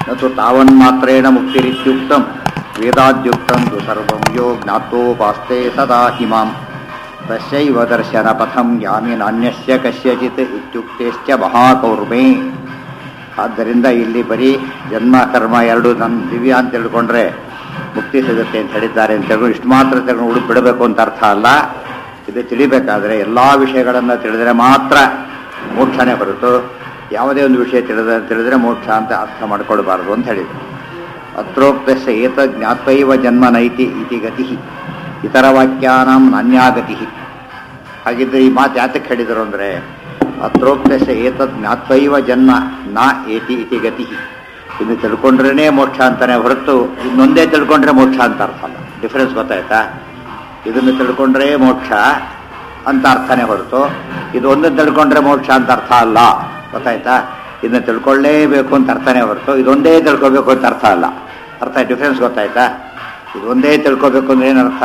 ನತು ತಾವನ್ಮಾತ್ರೇಣ ಮುಕ್ತಿರಿತ್ಯುಕ್ತಂ ವೇದಾದ್ಯುಕ್ತಂ ತು ಸರ್ವಂ ಯೋ ಜ್ಞಾತೋಪಾಸ್ತೆ ಸದಾ ಹಿಮಾಂ ತಸ್ಯೈವ ದರ್ಶನ ಪಥಂ ಯಾಮಿ ನಾಣ್ಯಸ್ಯ ಕಸ್ಯಚಿತ್ ಇತ್ಯುಕ್ತೇಶ್ಚ ಮಹಾಕೌರ್ಮೆ ಆದ್ದರಿಂದ ಇಲ್ಲಿ ಬರೀ ಜನ್ಮ ಕರ್ಮ ಎರಡು ನನ್ನ ದಿವ್ಯ ಅಂತ ತಿಳ್ಕೊಂಡ್ರೆ ಮುಕ್ತಿ ಸಿಗುತ್ತೆ ಅಂತ ಹೇಳಿದ್ದಾರೆ ಅಂತ ಹೇಳಿ ಇಷ್ಟು ಮಾತ್ರ ತಿಳ್ಕೊಂಡು ಹುಡುಕ್ ಬಿಡಬೇಕು ಅಂತ ಅರ್ಥ ಅಲ್ಲ ಇದು ತಿಳಿಬೇಕಾದ್ರೆ ಎಲ್ಲ ವಿಷಯಗಳನ್ನು ತಿಳಿದರೆ ಮಾತ್ರ ಮೋಕ್ಷನೇ ಹೊರತು ಯಾವುದೇ ಒಂದು ವಿಷಯ ತಿಳಿದ ತಿಳಿದ್ರೆ ಮೋಕ್ಷ ಅಂತ ಅರ್ಥ ಮಾಡಿಕೊಳ್ಬಾರ್ದು ಅಂತ ಹೇಳಿದರು ಅತ್ರೋಕ್ತಸ್ಯ ಏತ ಜ್ಞಾತ್ವೈವ ಜನ್ಮ ನೈತಿ ಇತಿ ಗತಿ ಇತರ ವಾಕ್ಯಾನಾಂ ನಾನ್ಯಾಗತಿ ಹಾಗಿದ್ರೆ ಈ ಮಾತು ಯಾತಕ್ಕೆ ಹೇಳಿದರು ಅಂದರೆ ಅತ್ರೋಕ್ತಸ್ಯ ಏತದ್ ಜ್ಞಾತ್ವೈವ ಜನ್ಮ ನ ಏತಿ ಇತಿ ಗತಿ ಇನ್ನು ತಿಳ್ಕೊಂಡ್ರೇ ಮೋಕ್ಷ ಅಂತಾನೆ ಹೊರತು ಇನ್ನೊಂದೇ ತಿಳ್ಕೊಂಡ್ರೆ ಮೋಕ್ಷ ಅಂತ ಅರ್ಥ ಅಲ್ಲ ಡಿಫರೆನ್ಸ್ ಗೊತ್ತಾಯ್ತಾ ಇದನ್ನು ತಿಳ್ಕೊಂಡ್ರೆ ಮೋಕ್ಷ ಅಂತ ಅರ್ಥನೇ ಹೊರತು ಇದು ಒಂದನ್ನು ತಿಳ್ಕೊಂಡ್ರೆ ಮೋಕ್ಷ ಅಂತ ಅರ್ಥ ಅಲ್ಲ ಗೊತ್ತಾಯ್ತಾ ಇದನ್ನ ತಿಳ್ಕೊಳ್ಳೇಬೇಕು ಅಂತ ಅರ್ಥನೇ ಹೊರತು ಇದೊಂದೇ ತಿಳ್ಕೊಬೇಕು ಅಂತ ಅರ್ಥ ಅಲ್ಲ ಅರ್ಥ ಡಿಫ್ರೆನ್ಸ್ ಗೊತ್ತಾಯ್ತಾ ಇದೊಂದೇ ತಿಳ್ಕೊಬೇಕು ಅಂದ್ರೆ ಏನರ್ಥ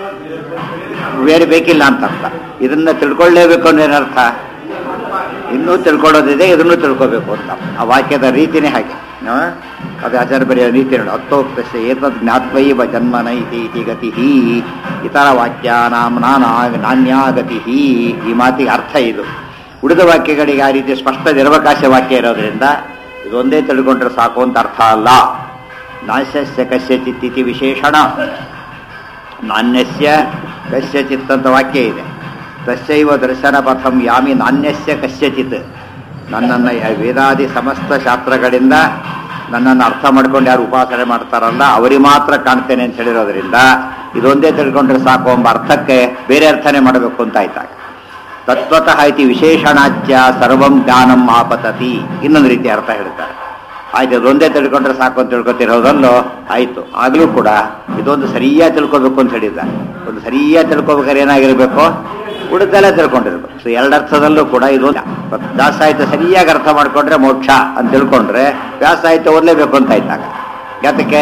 ಬೇರೆ ಬೇಕಿಲ್ಲ ಅಂತ ಅರ್ಥ ಇದನ್ನ ತಿಳ್ಕೊಳ್ಳೇಬೇಕು ಅಂದ್ರೆ ಏನರ್ಥ ಇನ್ನೂ ತಿಳ್ಕೊಳ್ಳೋದಿದೆ ಇದನ್ನು ತಿಳ್ಕೋಬೇಕು ಅಂತ ಆ ವಾಕ್ಯದ ರೀತಿನೇ ಹಾಗೆ ಆ? ಅದು ಆಚಾರ್ಯ ಬರೆಯೋ ರೀತಿ ನೋಡಿ ಹತ್ತೋಕ್ತಸ್ಯ ಏತದ್ ಜ್ಞಾತ್ವೈವ ಜನ್ಮನ ಇತಿ ಇತಿ ಗತಿ ಇತರ ವಾಕ್ಯಾನಾಂ ನಾನಾ ನಾನ್ಯಾ ಗತಿ ಈ ಮಾತಿಗೆ ಅರ್ಥ ಇದು ಉಳಿದ ವಾಕ್ಯಗಳಿಗೆ ಆ ರೀತಿ ಸ್ಪಷ್ಟ ನಿರವಕಾಶ ವಾಕ್ಯ ಇರೋದ್ರಿಂದ ಇದೊಂದೇ ತಿಳ್ಕೊಂಡ್ರೆ ಸಾಕು ಅಂತ ಅರ್ಥ ಅಲ್ಲ ನಾಶಸ್ಯ ಕಸ್ಯಚಿತ್ ಇತಿ ವಿಶೇಷಣ ನಾಣ್ಯಸ್ಯ ಕಸ್ಯಚಿತ್ ಅಂತ ವಾಕ್ಯ ಇದೆ ತಸ್ಯೈವ ದರ್ಶನ ಪಥಂ ಯಾಮಿ ನಾಣ್ಯಸ್ಯ ಕಸ್ಯಚಿತ್ ನನ್ನನ್ನು ಯ- ವೇದಾದಿ ಸಮಸ್ತ ಶಾಸ್ತ್ರಗಳಿಂದ ನನ್ನನ್ನು ಅರ್ಥ ಮಾಡ್ಕೊಂಡು ಯಾರು ಉಪಾಸನೆ ಮಾಡ್ತಾರಲ್ಲ ಅವರಿಗೆ ಮಾತ್ರ ಕಾಣ್ತೇನೆ ಅಂತ ಹೇಳಿರೋದ್ರಿಂದ ಇದೊಂದೇ ತಿಳ್ಕೊಂಡ್ರೆ ಸಾಕು ಎಂಬ ಅರ್ಥಕ್ಕೆ ಬೇರೆ ಅರ್ಥನೇ ಮಾಡಬೇಕು ಅಂತ ಆಯ್ತಾಗ ತತ್ವತಃ ಇತಿ ವಿಶೇಷಣಾಚ್ಯ ಸರ್ವಂ ಜ್ಞಾನಂ ಆಪತತಿ ಇನ್ನೊಂದು ರೀತಿ ಅರ್ಥ ಹೇಳ್ತಾರೆ ಆಯ್ತು ಅದೊಂದೇ ತಿಳ್ಕೊಂಡ್ರೆ ಸಾಕು ಅಂತ ತಿಳ್ಕೊತಿರೋದಲ್ಲೋ ಆಯ್ತು ಆಗ್ಲೂ ಕೂಡ ಇದೊಂದು ಸರಿಯಾಗಿ ತಿಳ್ಕೊಬೇಕು ಅಂತ ಹೇಳಿದ್ದ ಒಂದು ಸರಿಯಾಗಿ ತಿಳ್ಕೊಬೇಕಾದ್ರೆ ಏನಾಗಿರ್ಬೇಕು ಉಳಿದೆಲ್ಲ ತಿಳ್ಕೊಂಡಿರ್ಬೇಕು ಸೊ ಎರಡರ್ಥದಲ್ಲೂ ಕೂಡ ಇದೊಂದು ವ್ಯಾಸ ಸಾಹಿತ್ಯ ಸರಿಯಾಗಿ ಅರ್ಥ ಮಾಡ್ಕೊಂಡ್ರೆ ಮೋಕ್ಷ ಅಂತ ತಿಳ್ಕೊಂಡ್ರೆ ವ್ಯಾಸ ಸಾಹಿತ್ಯ ಓದಲೇಬೇಕು ಅಂತ ಆಯ್ತಾಗ ಯಾತಕ್ಕೆ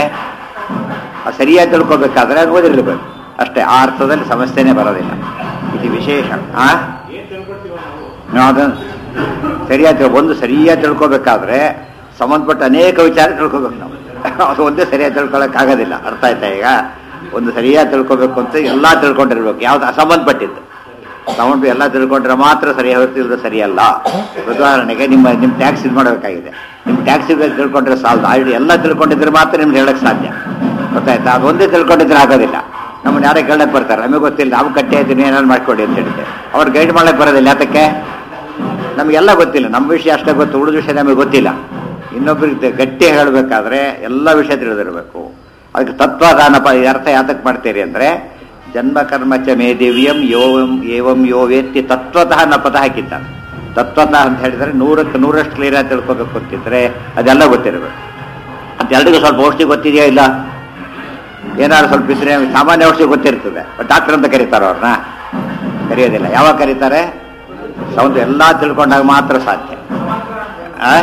ಆ ಸರಿಯಾಗಿ ತಿಳ್ಕೊಬೇಕಾದ್ರೆ ಅದು ಓದಿರ್ಬೇಕು ಅಷ್ಟೇ ಆ ಅರ್ಥದಲ್ಲಿ ಸಮಸ್ಯೆನೇ ಬರೋದಿಲ್ಲ ಇದು ವಿಶೇಷ ಆ ನಾವು ಅದನ್ನು ಸರಿಯಾಗಿ ತಿಳ್- ಒಂದು ಸರಿಯಾಗಿ ತಿಳ್ಕೊಬೇಕಾದ್ರೆ ಸಂಬಂಧಪಟ್ಟ ಅನೇಕ ವಿಚಾರ ತಿಳ್ಕೊಬೇಕು ನಾವು ಅದು ಒಂದೇ ಸರಿಯಾಗಿ ತಿಳ್ಕೊಳಕ್ಕಾಗೋದಿಲ್ಲ ಅರ್ಥ ಆಯ್ತಾ ಈಗ ಒಂದು ಸರಿಯಾಗಿ ತಿಳ್ಕೊಬೇಕು ಅಂತ ಎಲ್ಲ ತಿಳ್ಕೊಂಡಿರ್ಬೇಕು ಯಾವ್ದು ಅಸಂಬಂಧಪಟ್ಟಿದ್ದು ಸಂಬಂಧ ಎಲ್ಲ ತಿಳ್ಕೊಂಡ್ರೆ ಮಾತ್ರ ಸರಿ ಹೊರತಿಲ್ದ ಸರಿಯಲ್ಲ ಉದಾಹರಣೆಗೆ ನಿಮ್ಮ ನಿಮ್ಮ ಟ್ಯಾಕ್ಸ್ ಇದು ಮಾಡಬೇಕಾಗಿದೆ ನಿಮ್ಮ ಟ್ಯಾಕ್ಸ್ ತಿಳ್ಕೊಂಡ್ರೆ ಸಾಲದು ಆಲ್ರೆಡಿ ಎಲ್ಲ ತಿಳ್ಕೊಂಡಿದ್ರೆ ಮಾತ್ರ ನಿಮ್ಗೆ ಹೇಳಕ್ ಸಾಧ್ಯ ಗೊತ್ತಾಯ್ತಾ ಅದು ಒಂದೇ ತಿಳ್ಕೊಂಡಿದ್ರೆ ಆಗೋದಿಲ್ಲ ನಮ್ಮನ್ನ ಯಾರೇ ಕೇಳಕ್ ಬರ್ತಾರೆ ನಮಗೆ ಗೊತ್ತಿಲ್ಲ ನಾವು ಕಟ್ಟಿ ಆಯ್ತೀನಿ ಏನಾದ್ರು ಮಾಡ್ಕೊಡಿ ಅಂತ ಹೇಳಿದ್ದೆ ಅವ್ರು ಗೈಡ್ ಮಾಡಕ್ ಬರೋದಿಲ್ಲ ಯಾತಕ್ಕೆ ನಮಗೆಲ್ಲ ಗೊತ್ತಿಲ್ಲ ನಮ್ಮ ವಿಷಯ ಅಷ್ಟೇ ಗೊತ್ತು ಉಳಿದ ವಿಷಯ ನಮಗೆ ಗೊತ್ತಿಲ್ಲ ಇನ್ನೊಬ್ಬರಿಗೆ ಗಟ್ಟಿ ಹೇಳಬೇಕಾದ್ರೆ ಎಲ್ಲ ವಿಷಯ ತಿಳಿದಿರಬೇಕು ಅದಕ್ಕೆ ತತ್ವದಾನ ಪ ಈ ಅರ್ಥ ಯಾತಕ್ಕೆ ಮಾಡ್ತೀರಿ ಅಂದರೆ ಜನ್ಮ ಕರ್ಮ ಚ ಮೇ ದಿವ್ಯಂ ಯೋವಂ ಏವಂ ಯೋ ವೇತ್ತಿ ತತ್ವತಃ ನ ಪದ ಹಾಕಿದ್ದಾನೆ ತತ್ವತಃ ಅಂತ ಹೇಳಿದರೆ ನೂರಕ್ಕೆ ನೂರಷ್ಟು ಕ್ಲಿಯರ್ ತಿಳ್ಕೊಬೇಕು ಅಂತಿದ್ರೆ ಅದೆಲ್ಲ ಗೊತ್ತಿರಬೇಕು ಅಂತ ಎಲ್ರಿಗೂ ಸ್ವಲ್ಪ ಔಷಧಿ ಗೊತ್ತಿದೆಯಾ ಇಲ್ಲ ಏನಾದ್ರು ಸ್ವಲ್ಪ ಇದ್ರೆ ಸಾಮಾನ್ಯ ಔಷಧಿ ಗೊತ್ತಿರ್ತದೆ ಡಾಕ್ಟರ್ ಅಂತ ಕರೀತಾರ ಅವ್ರನ್ನ ಕರೆಯೋದಿಲ್ಲ ಯಾವಾಗ ಕರೀತಾರೆ ಸೌಂದ್ ಎಲ್ಲ ತಿಳ್ಕೊಂಡಾಗ ಮಾತ್ರ ಸಾಧ್ಯ ಆ?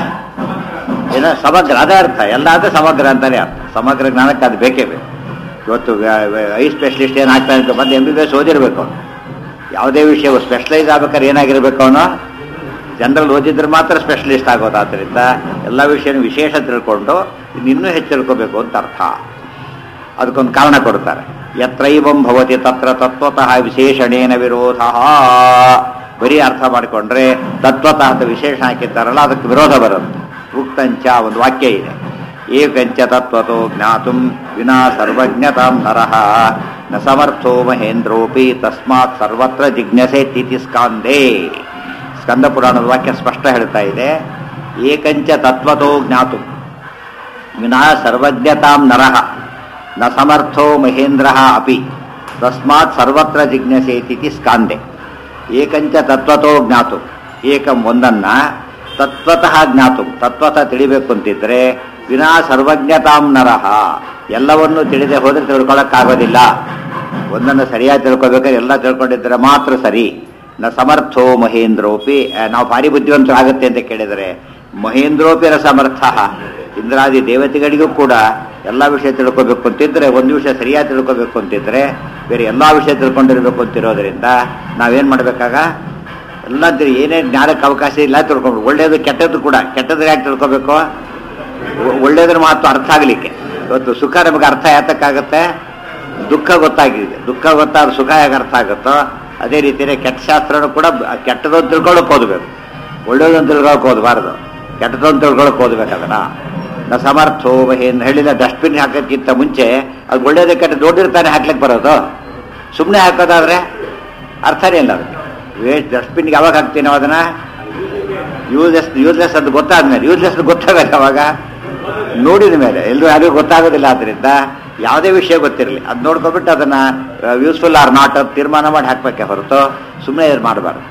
ಏನೋ ಸಮಗ್ರ ಅದೇ ಅರ್ಥ ಎಲ್ಲ ಅಂದ್ರೆ ಸಮಗ್ರ ಅಂತಾನೆ ಅರ್ಥ ಸಮಗ್ರ ಜ್ಞಾನಕ್ಕೆ ಅದು ಬೇಕೇ ಬೇಕು ಇವತ್ತು ಐ ಸ್ಪೆಷಲಿಸ್ಟ್ ಏನಾಗ್ತಾ ಅಂತ ಬಂದು ಎಂ ಬಿ ಬಿ ಎಸ್ ಓದಿರ್ಬೇಕು ಅವ್ನು ಯಾವುದೇ ವಿಷಯ ಸ್ಪೆಷಲೈಸ್ ಆಗ್ಬೇಕಾದ್ರೆ ಏನಾಗಿರ್ಬೇಕು ಅವನು ಜನರಲ್ ಓದಿದ್ರೆ ಮಾತ್ರ ಸ್ಪೆಷಲಿಸ್ಟ್ ಆಗೋದು ಆದ್ದರಿಂದ ಎಲ್ಲ ವಿಷಯನೂ ವಿಶೇಷ ತಿಳ್ಕೊಂಡು ಇನ್ನೂ ಹೆಚ್ಚು ತಿಳ್ಕೋಬೇಕು ಅಂತ ಅರ್ಥ ಅದಕ್ಕೊಂದು ಕಾರಣ ಕೊಡ್ತಾರೆ ಯತ್ರೈವಂ ಭವತಿ ತತ್ರ ತತ್ವತಃ ವಿಶೇಷಣೇನ ವಿರೋಧ ಬರೀ ಅರ್ಥ ಮಾಡಿಕೊಂಡ್ರೆ ತತ್ವತಃ ಅಂತ ವಿಶೇಷಣ ಹಾಕಿದ್ದಾರಲ್ಲ ಅದಕ್ಕೆ ವಿರೋಧ ಬರುತ್ತೆ ಉಕ್ತಂಚ ಒಂದು ವಾಕ್ಯ ಇದೆ ಏಕಂಚ ತತ್ವತೋ ಜ್ಞಾತು ವಿನಾ ಸರ್ವಜ್ಞತಾಂ ನರಃ ನ ಸಮರ್ಥೋ ಮಹೇಂದ್ರೋಪಿ ತಸ್ಮಾತ್ ಸರ್ವತ್ರ ಜಿಜ್ಞಸೆ ತಿಥಿ ಸ್ಕಾಂದೇ ಸ್ಕಂದ ಪುರಾಣದ ವಾಕ್ಯ ಸ್ಪಷ್ಟ ಹೇಳ್ತಾ ಇದೆ ಏಕಂಚ ತತ್ವತೋ ಜ್ಞಾತು ವಿನಾ ಸರ್ವಜ್ಞತಾಂ ನರಃ ನ ಸಮರ್ಥೋ ಮಹೇಂದ್ರ ಅಪಿ ತಸ್ಮಾತ್ ಸರ್ವತ್ರ ಜಿಜ್ಞಸೇತಿ ಸ್ಕಾಂದೆ ಏಕಂಚ ತತ್ವತೋ ಜ್ಞಾತು ಏಕಂ ಒಂದನ್ನ ತತ್ವತಃ ಜ್ಞಾತು ತತ್ವತಃ ತಿಳಿಬೇಕು ಅಂತಿದ್ರೆ ವಿನಾ ಸರ್ವಜ್ಞತಾಂ ನರಃ ಎಲ್ಲವನ್ನೂ ತಿಳಿದೆ ಹೋದ್ರೆ ತಿಳ್ಕೊಳಕ್ಕಾಗೋದಿಲ್ಲ ಒಂದನ್ನು ಸರಿಯಾಗಿ ತಿಳ್ಕೊಬೇಕಾದ್ರೆ ಎಲ್ಲ ತಿಳ್ಕೊಂಡಿದ್ರೆ ಮಾತ್ರ ಸರಿ ನ ಸಮರ್ಥೋ ಮಹೇಂದ್ರೋಪಿ ಆ, ನಾವು ಭಾರಿ ಬುದ್ಧಿವಂತರು ಆಗುತ್ತೆ ಅಂತ ಕೇಳಿದರೆ ಮಹೇಂದ್ರೋಪಿ ನ ಸಮರ್ಥ ಇಂದ್ರಾದಿ ದೇವತೆಗಳಿಗೂ ಕೂಡ ಎಲ್ಲ ವಿಷಯ ತಿಳ್ಕೊಬೇಕು ಅಂತಿದ್ರೆ ಒಂದು ವಿಷಯ ಸರಿಯಾಗಿ ತಿಳ್ಕೊಬೇಕು ಅಂತಿದ್ರೆ ಬೇರೆ ಎಲ್ಲ ವಿಷಯ ತಿಳ್ಕೊಂಡಿರ್ಬೇಕು ಅಂತಿರೋದ್ರಿಂದ ನಾವೇನ್ ಮಾಡ್ಬೇಕಾಗ ಎಲ್ಲ ತಿಳಿ- ಏನೇ ಜ್ಞಾನಕ್ಕೆ ಅವಕಾಶ ಇಲ್ಲ ತಿಳ್ಕೊಂಡು ಒಳ್ಳೇದು ಕೆಟ್ಟದ್ದು ಕೂಡ ಕೆಟ್ಟದ್ದು ಯಾಕೆ ತಿಳ್ಕೊಬೇಕು ಒ- ಒಳ್ಳೇದ್ರ ಮಾತು ಅರ್ಥ ಆಗಲಿಕ್ಕೆ ಇವತ್ತು ಸುಖ ನಮಗೆ ಅರ್ಥ ಯಾತಕ್ಕಾಗತ್ತೆ ದುಃಖ ಗೊತ್ತಾಗಿದೆ ದುಃಖ ಗೊತ್ತಾದ ಸುಖ ಹೇಗೆ ಅರ್ಥ ಆಗುತ್ತೋ ಅದೇ ರೀತಿಯೇ ಕೆಟ್ಟ ಶಾಸ್ತ್ರನೂ ಕೂಡ ಬ- ಕೆಟ್ಟದೊಂದು ತಿಳ್ಕೊಳ್ಳೋಕೆ ಓದಬೇಕು ಒಳ್ಳೇದೊಂದು ತಿಳ್ಕೊಳಕ್ ಓದಬಾರ್ದು ಕೆಟ್ಟದೊಂದು ತಿಳ್ಕೊಳಕ್ ಓದ್ಬೇಕು ಅದನ್ನ ನ ಸಮರ್ಥೋ ಏನು ಹೇಳಿದ ಡಸ್ಟ್ಬಿನ್ ಹಾಕೋಕ್ಕಿಂತ ಮುಂಚೆ ಅದು ಒಳ್ಳೇದೇ ಕೆಟ್ಟ ದೊಡ್ಡಿರ್ತಾನೆ ಹಾಕ್ಲಿಕ್ಕೆ ಬರೋದು ಸುಮ್ಮನೆ ಹಾಕೋದಾದ್ರೆ ಅರ್ಥನೇ ಇಲ್ಲ ಅದಕ್ಕೆ ವೇಸ್ಟ್ ಡಸ್ಟ್ಬಿನ್ಗೆ ಯಾವಾಗ ಹಾಕ್ತೀವಿ ನಾವು ಅದನ್ನ ಯೂಸ್ಲೆಸ್ ಯೂಸ್ಲೆಸ್ ಅಂತ ಗೊತ್ತಾದ್ಮೇಲೆ ಯೂಸ್ಲೆಸ್ ಗೊತ್ತಾಗಲ್ಲ ಅವಾಗ ನೋಡಿದ ಮೇಲೆ ಎಲ್ಲರೂ ಯಾರಿಗೂ ಗೊತ್ತಾಗೋದಿಲ್ಲ ಆದ್ರಿಂದ ಯಾವುದೇ ವಿಷಯ ಗೊತ್ತಿರಲಿ ಅದು ನೋಡ್ಕೊಬಿಟ್ಟು ಅದನ್ನ ಯೂಸ್ಫುಲ್ ಆರ್ ನಾಟ್ ಅಂತ ತೀರ್ಮಾನ ಮಾಡಿ ಹಾಕ್ಬೇಕೆ ಹೊರತು ಸುಮ್ಮನೆ ಇದು ಮಾಡಬಾರ್ದು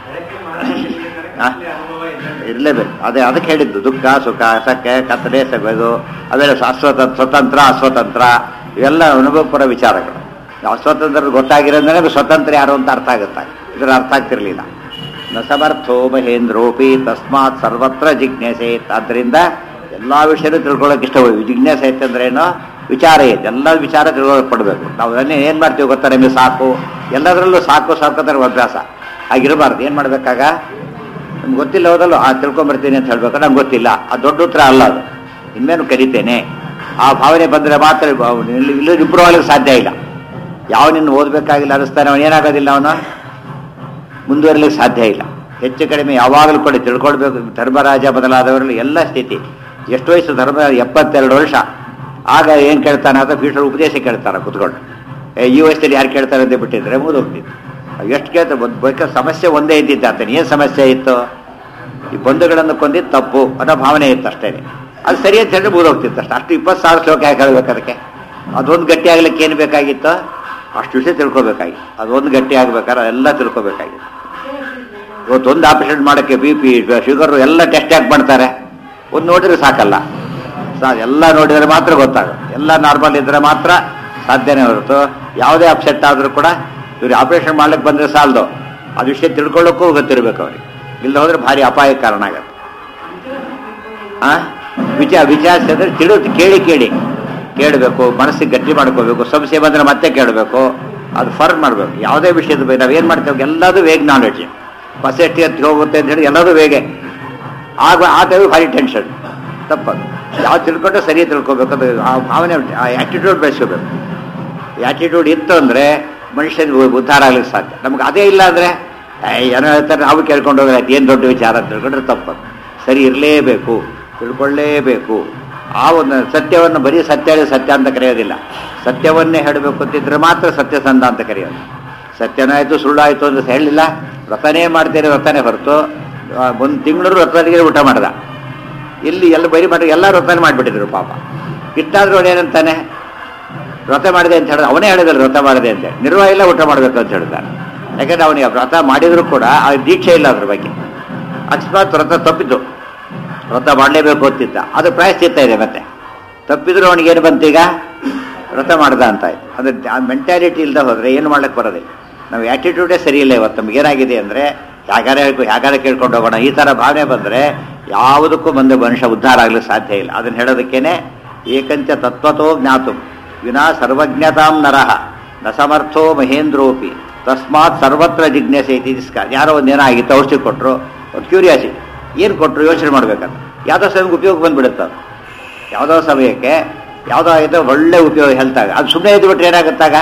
ಇರಲೇಬೇಕು ಅದೇ ಅದಕ್ಕೆ ಹೇಳಿದ್ದು ದುಃಖ ಸುಖ ಸಕ್ಕೆ ಕತ್ತಲೆ ಸಗದು ಅವೆಲ್ಲ ಅಸ್ವತ ಸ್ವತಂತ್ರ ಅಸ್ವತಂತ್ರ ಇವೆಲ್ಲ ಅನುಭವಪರ ವಿಚಾರಗಳು ಅಸ್ವತಂತ್ರ ಗೊತ್ತಾಗಿರೋದ್ರೆ ಸ್ವತಂತ್ರ ಯಾರು ಅಂತ ಅರ್ಥ ಆಗುತ್ತೆ ಇದರ ಅರ್ಥ ಆಗ್ತಿರ್ಲಿಲ್ಲ ನ ಸಮರ್ಥೋ ಮಹೇಂದ್ರೋಪಿ ತಸ್ಮಾತ್ ಸರ್ವತ್ರ ಜಿಜ್ಞಾಸೆ ಆದ್ದರಿಂದ ಎಲ್ಲಾ ವಿಷಯನೂ ತಿಳ್ಕೊಳ್ಳೋಕೆ ಇಷ್ಟ ಜಿಜ್ಞಾಸೆ ಐತಂದ್ರೇನು ವಿಚಾರ ಐತೆ ಎಲ್ಲ ವಿಚಾರ ತಿಳ್ಕೊಳ್ಳೋಕೆ ಪಡಬೇಕು ನಾವು ಅದನ್ನೇ ಏನು ಮಾಡ್ತೀವಿ ಗೊತ್ತಾ ನಿಮಗೆ ಸಾಕು ಎಲ್ಲದರಲ್ಲೂ ಸಾಕು ಸಾಕು ಅಂದ್ರೆ ಅಭ್ಯಾಸ ಆಗಿರಬಾರ್ದು ಏನು ಮಾಡ್ಬೇಕಾಗ ನಮ್ಗೆ ಗೊತ್ತಿಲ್ಲ ಹೋದಲ್ಲೋ ಆ ತಿಳ್ಕೊಂಬರ್ತೀನಿ ಅಂತ ಹೇಳ್ಬೇಕು ನಂಗೆ ಗೊತ್ತಿಲ್ಲ ಆ ದೊಡ್ಡ ಉತ್ತರ ಅಲ್ಲ ಅದು ಇನ್ಮೇನು ಕರಿತೇನೆ ಆ ಭಾವನೆ ಬಂದರೆ ಮಾತ್ರ ಇಲ್ಲಿ ಇಲ್ಲೂ ಇಂಪ್ರೂವ್ ಆಗಲಿಕ್ಕೆ ಸಾಧ್ಯ ಇಲ್ಲ ಯಾವ ನಿನ್ನ ಓದಬೇಕಾಗಿಲ್ಲ ಅನಿಸ್ತಾನೆ ಅವನು ಏನಾಗೋದಿಲ್ಲ ಅವನು ಮುಂದುವರಲಿಕ್ಕೆ ಸಾಧ್ಯ ಇಲ್ಲ ಹೆಚ್ಚು ಕಡಿಮೆ ಯಾವಾಗಲೂ ಕೂಡ ತಿಳ್ಕೊಳ್ಬೇಕು ಧರ್ಮರಾಜ ಬದಲಾದವರಲ್ಲಿ ಎಲ್ಲ ಸ್ಥಿತಿ ಎಷ್ಟು ವಯಸ್ಸು ಧರ್ಮ ಎಪ್ಪತ್ತೆರಡು ವರ್ಷ ಆಗ ಏನು ಕೇಳ್ತಾನೆ ಅಂತ ಪೀಠರು ಉಪದೇಶ ಕೇಳ್ತಾರೆ ಕುತ್ಕೊಂಡು ಏ, ಈ ವಯಸ್ಸಲ್ಲಿ ಯಾರು ಕೇಳ್ತಾರೆ ಅಂತ ಬಿಟ್ಟಿದ್ರೆ ಮುಗಿದು ಹೋಗ್ತಿತ್ತು ಎಷ್ಟು ಕೇಳ್ತಾರೆ ಒಂದು ಬೇಕಾದ ಸಮಸ್ಯೆ ಒಂದೇ ಇದ್ದಿದ್ದ ಆತನ ಏನು ಸಮಸ್ಯೆ ಇತ್ತು ಈ ಬಂಧುಗಳನ್ನು ಕೊಂದಿದ್ದು ತಪ್ಪು ಅನ್ನೋ ಭಾವನೆ ಇತ್ತು ಅಷ್ಟೇ ಅದು ಸರಿ ಅಂತ ಹೇಳಿ ಮುಗಿದು ಹೋಗ್ತಿತ್ತು ಅಷ್ಟೇ ಅಷ್ಟು ಇಪ್ಪತ್ತು ಸಾವಿರ ಶ್ಲೋಕ ಯಾಕೆ ಹೇಳ್ಬೇಕು ಅದಕ್ಕೆ ಅದೊಂದು ಗಟ್ಟಿ ಆಗ್ಲಿಕ್ಕೆ ಏನು ಬೇಕಾಗಿತ್ತು ಅಷ್ಟು ವಿಷಯ ತಿಳ್ಕೊಬೇಕಾಗಿತ್ತು ಅದೊಂದು ಗಟ್ಟಿ ಆಗ್ಬೇಕಾದ್ರೆ ಎಲ್ಲ ತಿಳ್ಕೊಬೇಕಾಗಿತ್ತು ಇವತ್ತೊಂದು ಆಪರೇಷನ್ ಮಾಡೋಕ್ಕೆ ಬಿ ಪಿ ಶುಗರು ಎಲ್ಲ ಟೆಸ್ಟ್ ಯಾಕೆ ಮಾಡ್ತಾರೆ ಒಂದು ನೋಡಿದ್ರೆ ಸಾಕಲ್ಲ ಸಾ ಎಲ್ಲ ನೋಡಿದರೆ ಮಾತ್ರ ಗೊತ್ತಾಗುತ್ತೆ ಎಲ್ಲ ನಾರ್ಮಲ್ ಇದ್ರೆ ಮಾತ್ರ ಸಾಧ್ಯನೇ ಹೊರತು ಯಾವುದೇ ಅಪ್ಸೆಟ್ ಆದರೂ ಕೂಡ ಇವ್ರು ಆಪರೇಷನ್ ಮಾಡ್ಲಿಕ್ಕೆ ಬಂದರೆ ಸಾಲದು ಅದು ವಿಷಯ ತಿಳ್ಕೊಳ್ಳೋಕ್ಕೂ ಗೊತ್ತಿರಬೇಕು ಅವ್ರಿಗೆ ಇಲ್ಲ ಹೋದ್ರೆ ಭಾರಿ ಅಪಾಯ ಕಾರಣ ಆಗತ್ತೆ ಆ ವಿಚಾರ ವಿಚಾರಿಸಿದ್ರೆ ತಿಳು ಕೇಳಿ ಕೇಳಿ ಕೇಳಬೇಕು ಮನಸ್ಸಿಗೆ ಗಟ್ಟಿ ಮಾಡ್ಕೋಬೇಕು ಸಂಶಯ ಬಂದರೆ ಮತ್ತೆ ಕೇಳಬೇಕು ಅದು ಫರ್ಮ್ ಮಾಡಬೇಕು ಯಾವುದೇ ವಿಷಯದ ಬಗ್ಗೆ ನಾವು ಏನು ಮಾಡ್ತೇವೆ ಎಲ್ಲದೂ ವೇಗ ನಾಲೆಡ್ಜ್ ಬಸ್ ಎಷ್ಟು ಎತ್ತಿ ಹೋಗುತ್ತೆ ಅಂತ ಹೇಳಿ ಎಲ್ಲದೂ ಬೇಗೆ ಆಗ ಆ ಟೈಮ್ ಭಾರಿ ಟೆನ್ಷನ್ ತಪ್ಪದು ಯಾವ್ದು ತಿಳ್ಕೊಂಡ್ರೆ ಸರಿ ತಿಳ್ಕೊಬೇಕು ಅದು ಆ ಭಾವನೆ ಆ ಆ್ಯಟಿಟ್ಯೂಡ್ ಬೆಳೆಸ್ಕೋಬೇಕು ಆ್ಯಟಿಟ್ಯೂಡ್ ಇತ್ತು ಅಂದರೆ ಮನುಷ್ಯನಿಗೆ ಉದ್ಧಾರ ಆಗ್ಲಿಕ್ಕೆ ಸಾಧ್ಯ ನಮ್ಗೆ ಅದೇ ಇಲ್ಲ ಅಂದರೆ ಏನೋ ಹೇಳ್ತಾರೆ ನಾವು ಕೇಳ್ಕೊಂಡು ಹೋದ್ರೆ ಏನು ದೊಡ್ಡ ವಿಚಾರ ಅಂತ ತಿಳ್ಕೊಂಡ್ರೆ ತಪ್ಪದು ಸರಿ ಇರಲೇಬೇಕು ತಿಳ್ಕೊಳ್ಳೇಬೇಕು ಆ ಒಂದು ಸತ್ಯವನ್ನು ಬರೀ ಸತ್ಯ ಹೇಳಿ ಸತ್ಯ ಅಂತ ಕರೆಯೋದಿಲ್ಲ ಸತ್ಯವನ್ನೇ ಹೇಳಬೇಕು ಅಂತಿದ್ರೆ ಮಾತ್ರ ಸತ್ಯಸಂಧ ಅಂತ ಕರೆಯೋದು ಸತ್ಯನಾಯಿತು ಸುಳ್ಳಾಯಿತು ಅಂತ ಹೇಳಿಲ್ಲ ವ್ರತನೇ ಮಾಡ್ತೇನೆ ವ್ರತನೇ ಹೊರತು ಒಂದು ತಿಂಗಳು ವ್ರತನಿಗೆ ಊಟ ಮಾಡ್ದ ಇಲ್ಲಿ ಎಲ್ಲ ಬರೀ ಮಾಡಿ ಎಲ್ಲ ವ್ರತನೇ ಮಾಡಿಬಿಟ್ಟಿದ್ರು ಪಾಪ ಇಷ್ಟಾದ್ರೂ ಅವನು ಏನಂತಾನೆ ವ್ರತ ಮಾಡಿದೆ ಅಂತ ಹೇಳಿದ್ರೆ ಅವನೇ ಹೇಳಿದಲ್ಲ ವ್ರತ ಮಾಡಿದೆ ಅಂತ ಹೇಳಿ ನಿರ್ವಾಹ ಇಲ್ಲ ಊಟ ಮಾಡಬೇಕು ಅಂತ ಹೇಳ್ತಾನೆ ಯಾಕಂದ್ರೆ ಅವನಿಗೆ ವ್ರತ ಮಾಡಿದ್ರು ಕೂಡ ಆ ದೀಕ್ಷೆ ಇಲ್ಲ ಅದ್ರ ಬಗ್ಗೆ ಅಕಸ್ಮಾತ್ ವ್ರತ ತಪ್ಪಿದ್ದು ವ್ರತ ಮಾಡಲೇಬೇಕು ಅಂತಿದ್ದ ಅದು ಪ್ರಾಯಶ್ಚಿತ್ತ ಇದೆ ಮತ್ತೆ ತಪ್ಪಿದ್ರು ಅವನಿಗೆ ಏನು ಬಂತೀಗ ವ್ರತ ಮಾಡ್ದ ಅಂತ ಆಯ್ತು ಅಂದ್ರೆ ಆ ಮೆಂಟ್ಯಾಲಿಟಿ ಇಲ್ಲದೆ ಹೋದ್ರೆ ಏನು ಮಾಡ್ಲಿಕ್ಕೆ ಬರೋದಿಲ್ಲ ನಾವು ಆ್ಯಟಿಟ್ಯೂಡೇ ಸರಿ ಇಲ್ಲ ಇವತ್ತು ನಮ್ಗೆ ಏನಾಗಿದೆ ಅಂದರೆ ಯಾಗಾರ ಯಾಗಾರ ಕೇಳ್ಕೊಂಡು ಹೋಗೋಣ ಈ ಥರ ಭಾವನೆ ಬಂದರೆ ಯಾವುದಕ್ಕೂ ಬಂದು ಮನುಷ್ಯ ಉದ್ಧಾರ ಆಗ್ಲಿಕ್ಕೆ ಸಾಧ್ಯ ಇಲ್ಲ ಅದನ್ನು ಹೇಳೋದಕ್ಕೇನೆ ಏಕಂಚ ತತ್ವತೋ ಜ್ಞಾತು ವಿನಾ ಸರ್ವಜ್ಞತಾಂ ನರಹ ನ ಸಮರ್ಥೋ ಮಹೇಂದ್ರೋಪಿ ತಸ್ಮಾತ್ ಸರ್ವತ್ರ ಜಿಜ್ಞಾಸೆ ಇತಿ ತಿಸ್ಕಾರ ಯಾರೋ ಒಂದು ಏನೋ ಆಗಿತ್ತು ಔಷಧಿ ಕೊಟ್ಟರು ಒಂದು ಕ್ಯೂರಿಯಾಸಿಟಿ ಏನು ಕೊಟ್ಟರು ಯೋಚನೆ ಮಾಡ್ಬೇಕಂತ ಯಾವುದೋ ಸಮಯಕ್ಕೆ ಉಪಯೋಗ ಬಂದ್ಬಿಡುತ್ತೆ ಅದು ಯಾವುದೋ ಸಮಯಕ್ಕೆ ಯಾವುದೋ ಆಗಿದೆ ಒಳ್ಳೆ ಉಪಯೋಗ ಹೆಲ್ತಾಗ ಅದು ಸುಮ್ಮನೆ ಇದ್ದು ಬಿಟ್ರೆ ಏನಾಗುತ್ತಾಗ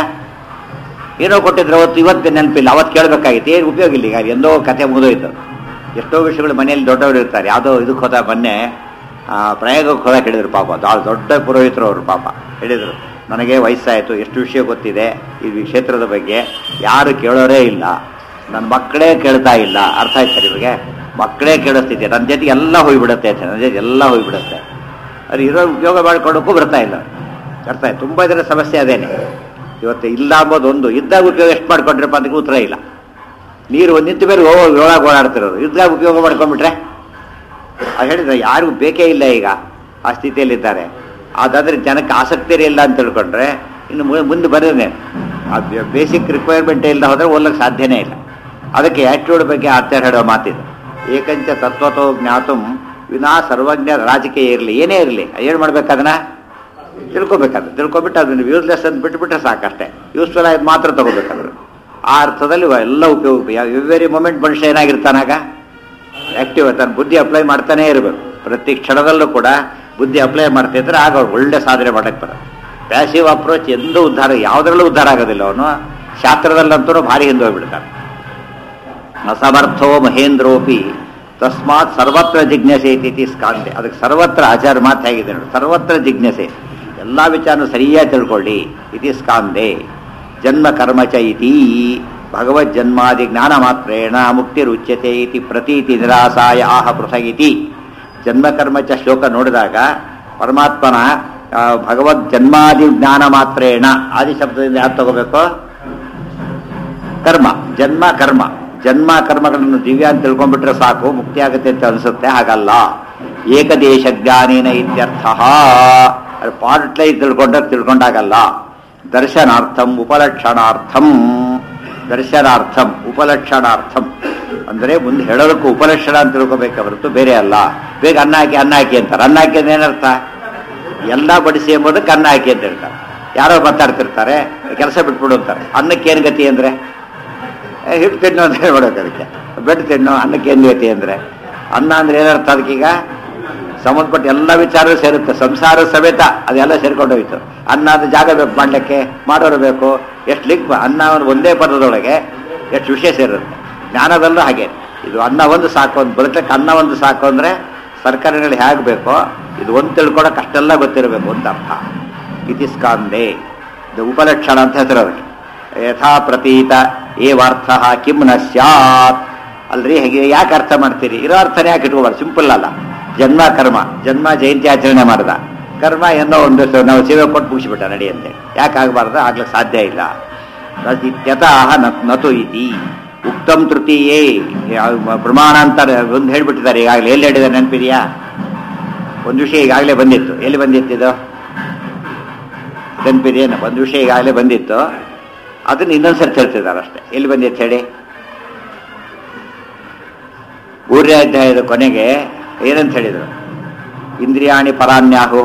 ಏನೋ ಕೊಟ್ಟಿದ್ರೆ ಅವತ್ತು ಇವತ್ತು ನೆನಪಿಲ್ಲ ಅವತ್ತು ಕೇಳಬೇಕಾಗಿತ್ತು ಏನು ಉಪಯೋಗ ಇಲ್ಲ ಈಗ ಎಂದೋ ಕತೆ ಮುಗಿದೋಯ್ತು ಎಷ್ಟೋ ವಿಷಯಗಳು ಮನೆಯಲ್ಲಿ ದೊಡ್ಡವರು ಇರ್ತಾರೆ ಯಾವುದೋ ಇದಕ್ಕೆ ಹೋದ ಮೊನ್ನೆ ಆ, ಪ್ರಯಾಗಕ್ಕೆ ಹೋದಾಗ ಹೇಳಿದ್ರು ಪಾಪ ಭಾಳ ದೊಡ್ಡ ಪುರೋಹಿತರು ಅವರು ಪಾಪ ಹೇಳಿದರು ನನಗೆ ವಯಸ್ಸಾಯಿತು ಎಷ್ಟು ವಿಷಯ ಗೊತ್ತಿದೆ ಈ ಕ್ಷೇತ್ರದ ಬಗ್ಗೆ ಯಾರು ಕೇಳೋರೇ ಇಲ್ಲ ನನ್ನ ಮಕ್ಕಳೇ ಕೇಳ್ತಾ ಇಲ್ಲ ಅರ್ಥ ಆಯ್ತು ಸರ್ ಇವಾಗ ಮಕ್ಕಳೇ ಕೇಳಿಸ್ತಿದ್ದೆ ನನ್ನ ಜೊತೆ ಎಲ್ಲ ಹೋಗ್ಬಿಡುತ್ತೆ ಅಂತ ನನ್ನ ಜೊತೆ ಎಲ್ಲ ಹೋಗ್ಬಿಡುತ್ತೆ ಅದು ಇರೋ ಉಪಯೋಗ ಮಾಡ್ಕೊಳ್ಳೋಕ್ಕೂ ಬರ್ತಾ ಇಲ್ಲ ಅರ್ಥ ಆಯ್ತು ತುಂಬ ಇದರ ಸಮಸ್ಯೆ ಅದೇನೆ ಇವತ್ತು ಇಲ್ಲ ಅಂಬೋದು ಒಂದು ಇದ್ದಾಗ ಉಪಯೋಗ ಎಷ್ಟು ಮಾಡ್ಕೊಂಡ್ರಪ್ಪ ಅದಕ್ಕೆ ಉತ್ತರ ಇಲ್ಲ ನೀರು ಒಂದು ನಿಂತ ಮೇಲೆ ಹೋಗೋ ಒಳಗೆ ಓಡಾಡ್ತಿರೋದು ಇದ್ದಾಗ ಉಪಯೋಗ ಮಾಡ್ಕೊಂಡ್ಬಿಟ್ರೆ ಅದು ಹೇಳಿದ್ರೆ ಯಾರಿಗೂ ಬೇಕೇ ಇಲ್ಲ ಈಗ ಆ ಸ್ಥಿತಿಯಲ್ಲಿದ್ದಾರೆ ಅದಾದ್ರೆ ಜನಕ್ಕೆ ಆಸಕ್ತಿರೇ ಇಲ್ಲ ಅಂತ ತಿಳ್ಕೊಂಡ್ರೆ ಇನ್ನು ಮು- ಮುಂದೆ ಬರೋದೇ ಆ ಬೇಸಿಕ್ ರಿಕ್ವೈರ್ಮೆಂಟ್ ಇಲ್ಲದೆ ಹೋದ್ರೆ ಓದ್ಲಿಕ್ಕೆ ಸಾಧ್ಯನೇ ಇಲ್ಲ ಅದಕ್ಕೆ ಆ್ಯಟಿಟ್ಯೂಡ್ ಬಗ್ಗೆ ಆಚಾರ ಹೇಳೋ ಮಾತಿದೆ ಏಕಂಚ ತತ್ವತೋ ಜ್ಞಾತು ವಿನಾ ಸರ್ವಜ್ಞ ರಾಜಕೀಯ ಇರಲಿ ಏನೇ ಇರಲಿ ಏನು ಮಾಡ್ಬೇಕದನ್ನ ತಿಳ್ಕೊಬೇಕಾದ್ರೆ ತಿಳ್ಕೊಬಿಟ್ಟು ಅದನ್ನು ಯೂಸ್ಲೆಸ್ ಅಂತ ಬಿಟ್ಬಿಟ್ರೆ ಸಾಕಷ್ಟೇ ಯೂಸ್ಫುಲ್ ಆಗಿ ಮಾತ್ರ ತಗೋಬೇಕಾದ್ರೆ ಆ ಅರ್ಥದಲ್ಲಿ ಎಲ್ಲ ಉಪಯೋಗ ಎವ್ರಿ ಮೊಮೆಂಟ್ ಮನುಷ್ಯ ಏನಾಗಿರ್ತಾನಾಗ ಆಕ್ಟಿವ್ ತನ್ನ ಬುದ್ಧಿ ಅಪ್ಲೈ ಮಾಡ್ತಾನೇ ಇರಬೇಕು ಪ್ರತಿ ಕ್ಷಣದಲ್ಲೂ ಕೂಡ ಬುದ್ಧಿ ಅಪ್ಲೈ ಮಾಡ್ತಿದ್ರೆ ಆಗ ಅವ್ರು ಒಳ್ಳೆ ಸಾಧನೆ ಮಾಡಕ್ಕೆ ಬರುತ್ತೆ ಪ್ಯಾಸಿವ್ ಅಪ್ರೋಚ್ ಎಂದೂ ಉದ್ಧಾರ ಯಾವುದರಲ್ಲೂ ಉದ್ಧಾರ ಆಗೋದಿಲ್ಲ ಅವನು ಶಾಸ್ತ್ರದಲ್ಲಂತೂ ಭಾರಿ ಹಿಂದೆ ಹೋಗ್ಬಿಡ್ತಾನೆ ಅಸಮರ್ಥೋ ಮಹೇಂದ್ರೋಪಿ ತಸ್ಮಾತ್ ಸರ್ವತ್ರ ಜಿಜ್ಞಾಸೆ ಇತಿ ಸ್ಕಾಂದೆ ಅದಕ್ಕೆ ಸರ್ವತ್ರ ಆಚಾರ ಮಾತು ಹೇಗಿದೆ ನೋಡಿ ಸರ್ವತ್ರ ಜಿಜ್ಞಾಸೆ ಎಲ್ಲ ವಿಚಾರ ಸರಿಯಾಗಿ ತಿಳ್ಕೊಳ್ಳಿ ಇತಿ ಸ್ಕಾಂದೆ ಜನ್ಮ ಕರ್ಮ ಚ ಇತಿ ಭಗವದ್ ಜನ್ಮಾದಿ ಜ್ಞಾನ ಮಾತ್ರೇಣ ಮುಕ್ತಿರುಚ್ಯತೆ ಇತಿ ಪ್ರತೀತಿ ನಿರಾಸಾಯ ಆಹ ಪೃಥಗಿತಿ ಜನ್ಮ ಕರ್ಮ ಚ ಶ್ಲೋಕ ನೋಡಿದಾಗ ಪರಮಾತ್ಮನ ಆ, ಭಗವದ್ ಜನ್ಮಾದಿ ಜ್ಞಾನ ಮಾತ್ರೇಣ ಆದಿ ಶಬ್ದದಿಂದ ಯಾರು ತಗೋಬೇಕು ಕರ್ಮ ಜನ್ಮ ಕರ್ಮ ಜನ್ಮ ಕರ್ಮಗಳನ್ನು ದಿವ್ಯ ಅಂತ ತಿಳ್ಕೊಂಡ್ಬಿಟ್ರೆ ಸಾಕು ಮುಕ್ತಿ ಆಗುತ್ತೆ ಅಂತ ಅನಿಸುತ್ತೆ ಹಾಗಲ್ಲ ಏಕದೇಶ ಜ್ಞಾನೇನ ಇತ್ಯರ್ಥ ಪಾರ್ಟ್ಲೈ ತಿಳ್ಕೊಂಡ್ರೆ ತಿಳ್ಕೊಂಡಾಗಲ್ಲ ದರ್ಶನಾರ್ಥಂ ಉಪಲಕ್ಷಣಾರ್ಥಂ ದರ್ಶನಾರ್ಥಂ ಉಪಲಕ್ಷಣಾರ್ಥಂ ಅಂದ್ರೆ ಮುಂದೆ ಹೇಳೋದಕ್ಕೂ ಉಪಲಕ್ಷಣ ಅಂತ ತಿಳ್ಕೊಬೇಕೆ ಹೊರತು ಬೇರೆ ಅಲ್ಲ ಬೇಗ ಅನ್ನ ಹಾಕಿ ಅನ್ನ ಹಾಕಿ ಅಂತಾರೆ ಅನ್ನ ಹಾಕಿ ಅಂದ್ರೆ ಏನರ್ಥ ಎಲ್ಲ ಬಡಿಸಿ ಎಂಬುದಕ್ಕೆ ಅನ್ನ ಹಾಕಿ ಅಂತ ಹೇಳ್ತಾರೆ ಯಾರೋ ಮಾತಾಡ್ತಿರ್ತಾರೆ ಕೆಲಸ ಬಿಟ್ಬಿಡು ಅಂತಾರೆ ಅನ್ನಕ್ಕೆ ಏನು ಗತಿ ಅಂದ್ರೆ ಏ, ಹಿಟ್ಟು ತಿನ್ನು ಅಂತ ಹೇಳ್ಬಿಡೋಕೆ ಅದಕ್ಕೆ ಬೆಡ್ ತಿನ್ನು ಅನ್ನಕ್ಕೆ ಏನು ಗತಿ ಅಂದ್ರೆ ಅನ್ನ ಅಂದ್ರೆ ಏನರ್ಥ ಅದಕ್ಕೀಗ ಸಂಬಂಧಪಟ್ಟ ಎಲ್ಲ ವಿಚಾರ ಸೇರುತ್ತೆ ಸಂಸಾರ ಸಮೇತ ಅದೆಲ್ಲ ಸೇರ್ಕೊಂಡು ಹೋಯ್ತು ಅನ್ನ ಅದು ಜಾಗ ಬೇಕು ಮಾಡ್ಲಿಕ್ಕೆ ಮಾಡೋರು ಬೇಕು ಎಷ್ಟು ಲಿಂಕ್ ಅನ್ನ ಒಂದು ಒಂದೇ ಪದದೊಳಗೆ ಎಷ್ಟು ವಿಷಯ ಸೇರುತ್ತೆ ಜ್ಞಾನದಲ್ಲೂ ಹಾಗೆ ಇದು ಅನ್ನ ಒಂದು ಸಾಕು ಅಂತ ಬದುಕಕ್ಕೆ ಅನ್ನ ಒಂದು ಸಾಕು ಅಂದ್ರೆ ಸರ್ಕಾರಗಳು ಹೇಗೆ ಬೇಕೋ ಇದು ಒಂದು ತಿಳ್ಕೊಳಕ್ಕೆ ಅಷ್ಟೆಲ್ಲ ಗೊತ್ತಿರಬೇಕು ಅಂತ ಅರ್ಥ ಇತಿ ಸ್ಕಾಂದೆ ಇದು ಉಪಲಕ್ಷಣ ಅಂತ ಹೆಸರು ಅದಕ್ಕೆ ಯಥಾ ಪ್ರತೀತ ಏವಾರ್ಥ ಕಿಂ ನ ಸ್ಯಾತ್ ಅಲ್ರಿ ಹೇಗೆ ಯಾಕೆ ಅರ್ಥ ಮಾಡ್ತೀರಿ ಇರೋ ಅರ್ಥನೇ ಯಾಕೆ ಇಟ್ಕೋಬಾರ್ದು ಸಿಂಪಲ್ ಅಲ್ಲ ಜನ್ಮ ಕರ್ಮ ಜನ್ಮ ಜಯಂತಿ ಆಚರಣೆ ಮಾಡ್ದ ಕರ್ಮ ಏನೋ ಒಂದು ಸ- ನಾವು ಸೇವೆ ಕೊಟ್ಟು ಮುಗಿಸ್ಬಿಟ್ಟ ನಡೆಯಂತೆ ಯಾಕೆ ಆಗಬಾರ್ದು ಆಗ್ಲಿಕ್ಕೆ ಸಾಧ್ಯ ಇಲ್ಲ ಇತ್ಯತಃ ನ- ನತು ಇತಿ ಉಕ್ತಂ ತೃತೀಯೇ ಯಾವ- ಪ್ರಮಾಣಾಂತರ ಒಂದು ಹೇಳ್ಬಿಟ್ಟಿದ್ದಾರೆ ಈಗಾಗಲೇ ಎಲ್ಲಿ ಹೇಳಿದ್ದಾರೆ ನೆನಪಿದೆಯಾ ಒಂದು ವಿಷಯ ಈಗಾಗಲೇ ಬಂದಿತ್ತು ಎಲ್ಲಿ ಬಂದಿತ್ತು ಇದು ನೆನಪಿದೆಯೇನು ಒಂದು ವಿಷಯ ಈಗಾಗಲೇ ಬಂದಿತ್ತು ಅದನ್ನ ಇನ್ನೊಂದ್ಸರಿ ಹೇಳ್ತಿದ್ದಾರೆ ಅಷ್ಟೇ ಎಲ್ಲಿ ಬಂದಿತ್ತು ಹೇಳಿ ಮೂರನೇ ಅಧ್ಯಾಯದ ಕೊನೆಗೆ ಏನಂತ ಹೇಳಿದರು ಇಂದ್ರಿಯಾಣಿ ಪರಾನ್ಯಾಹು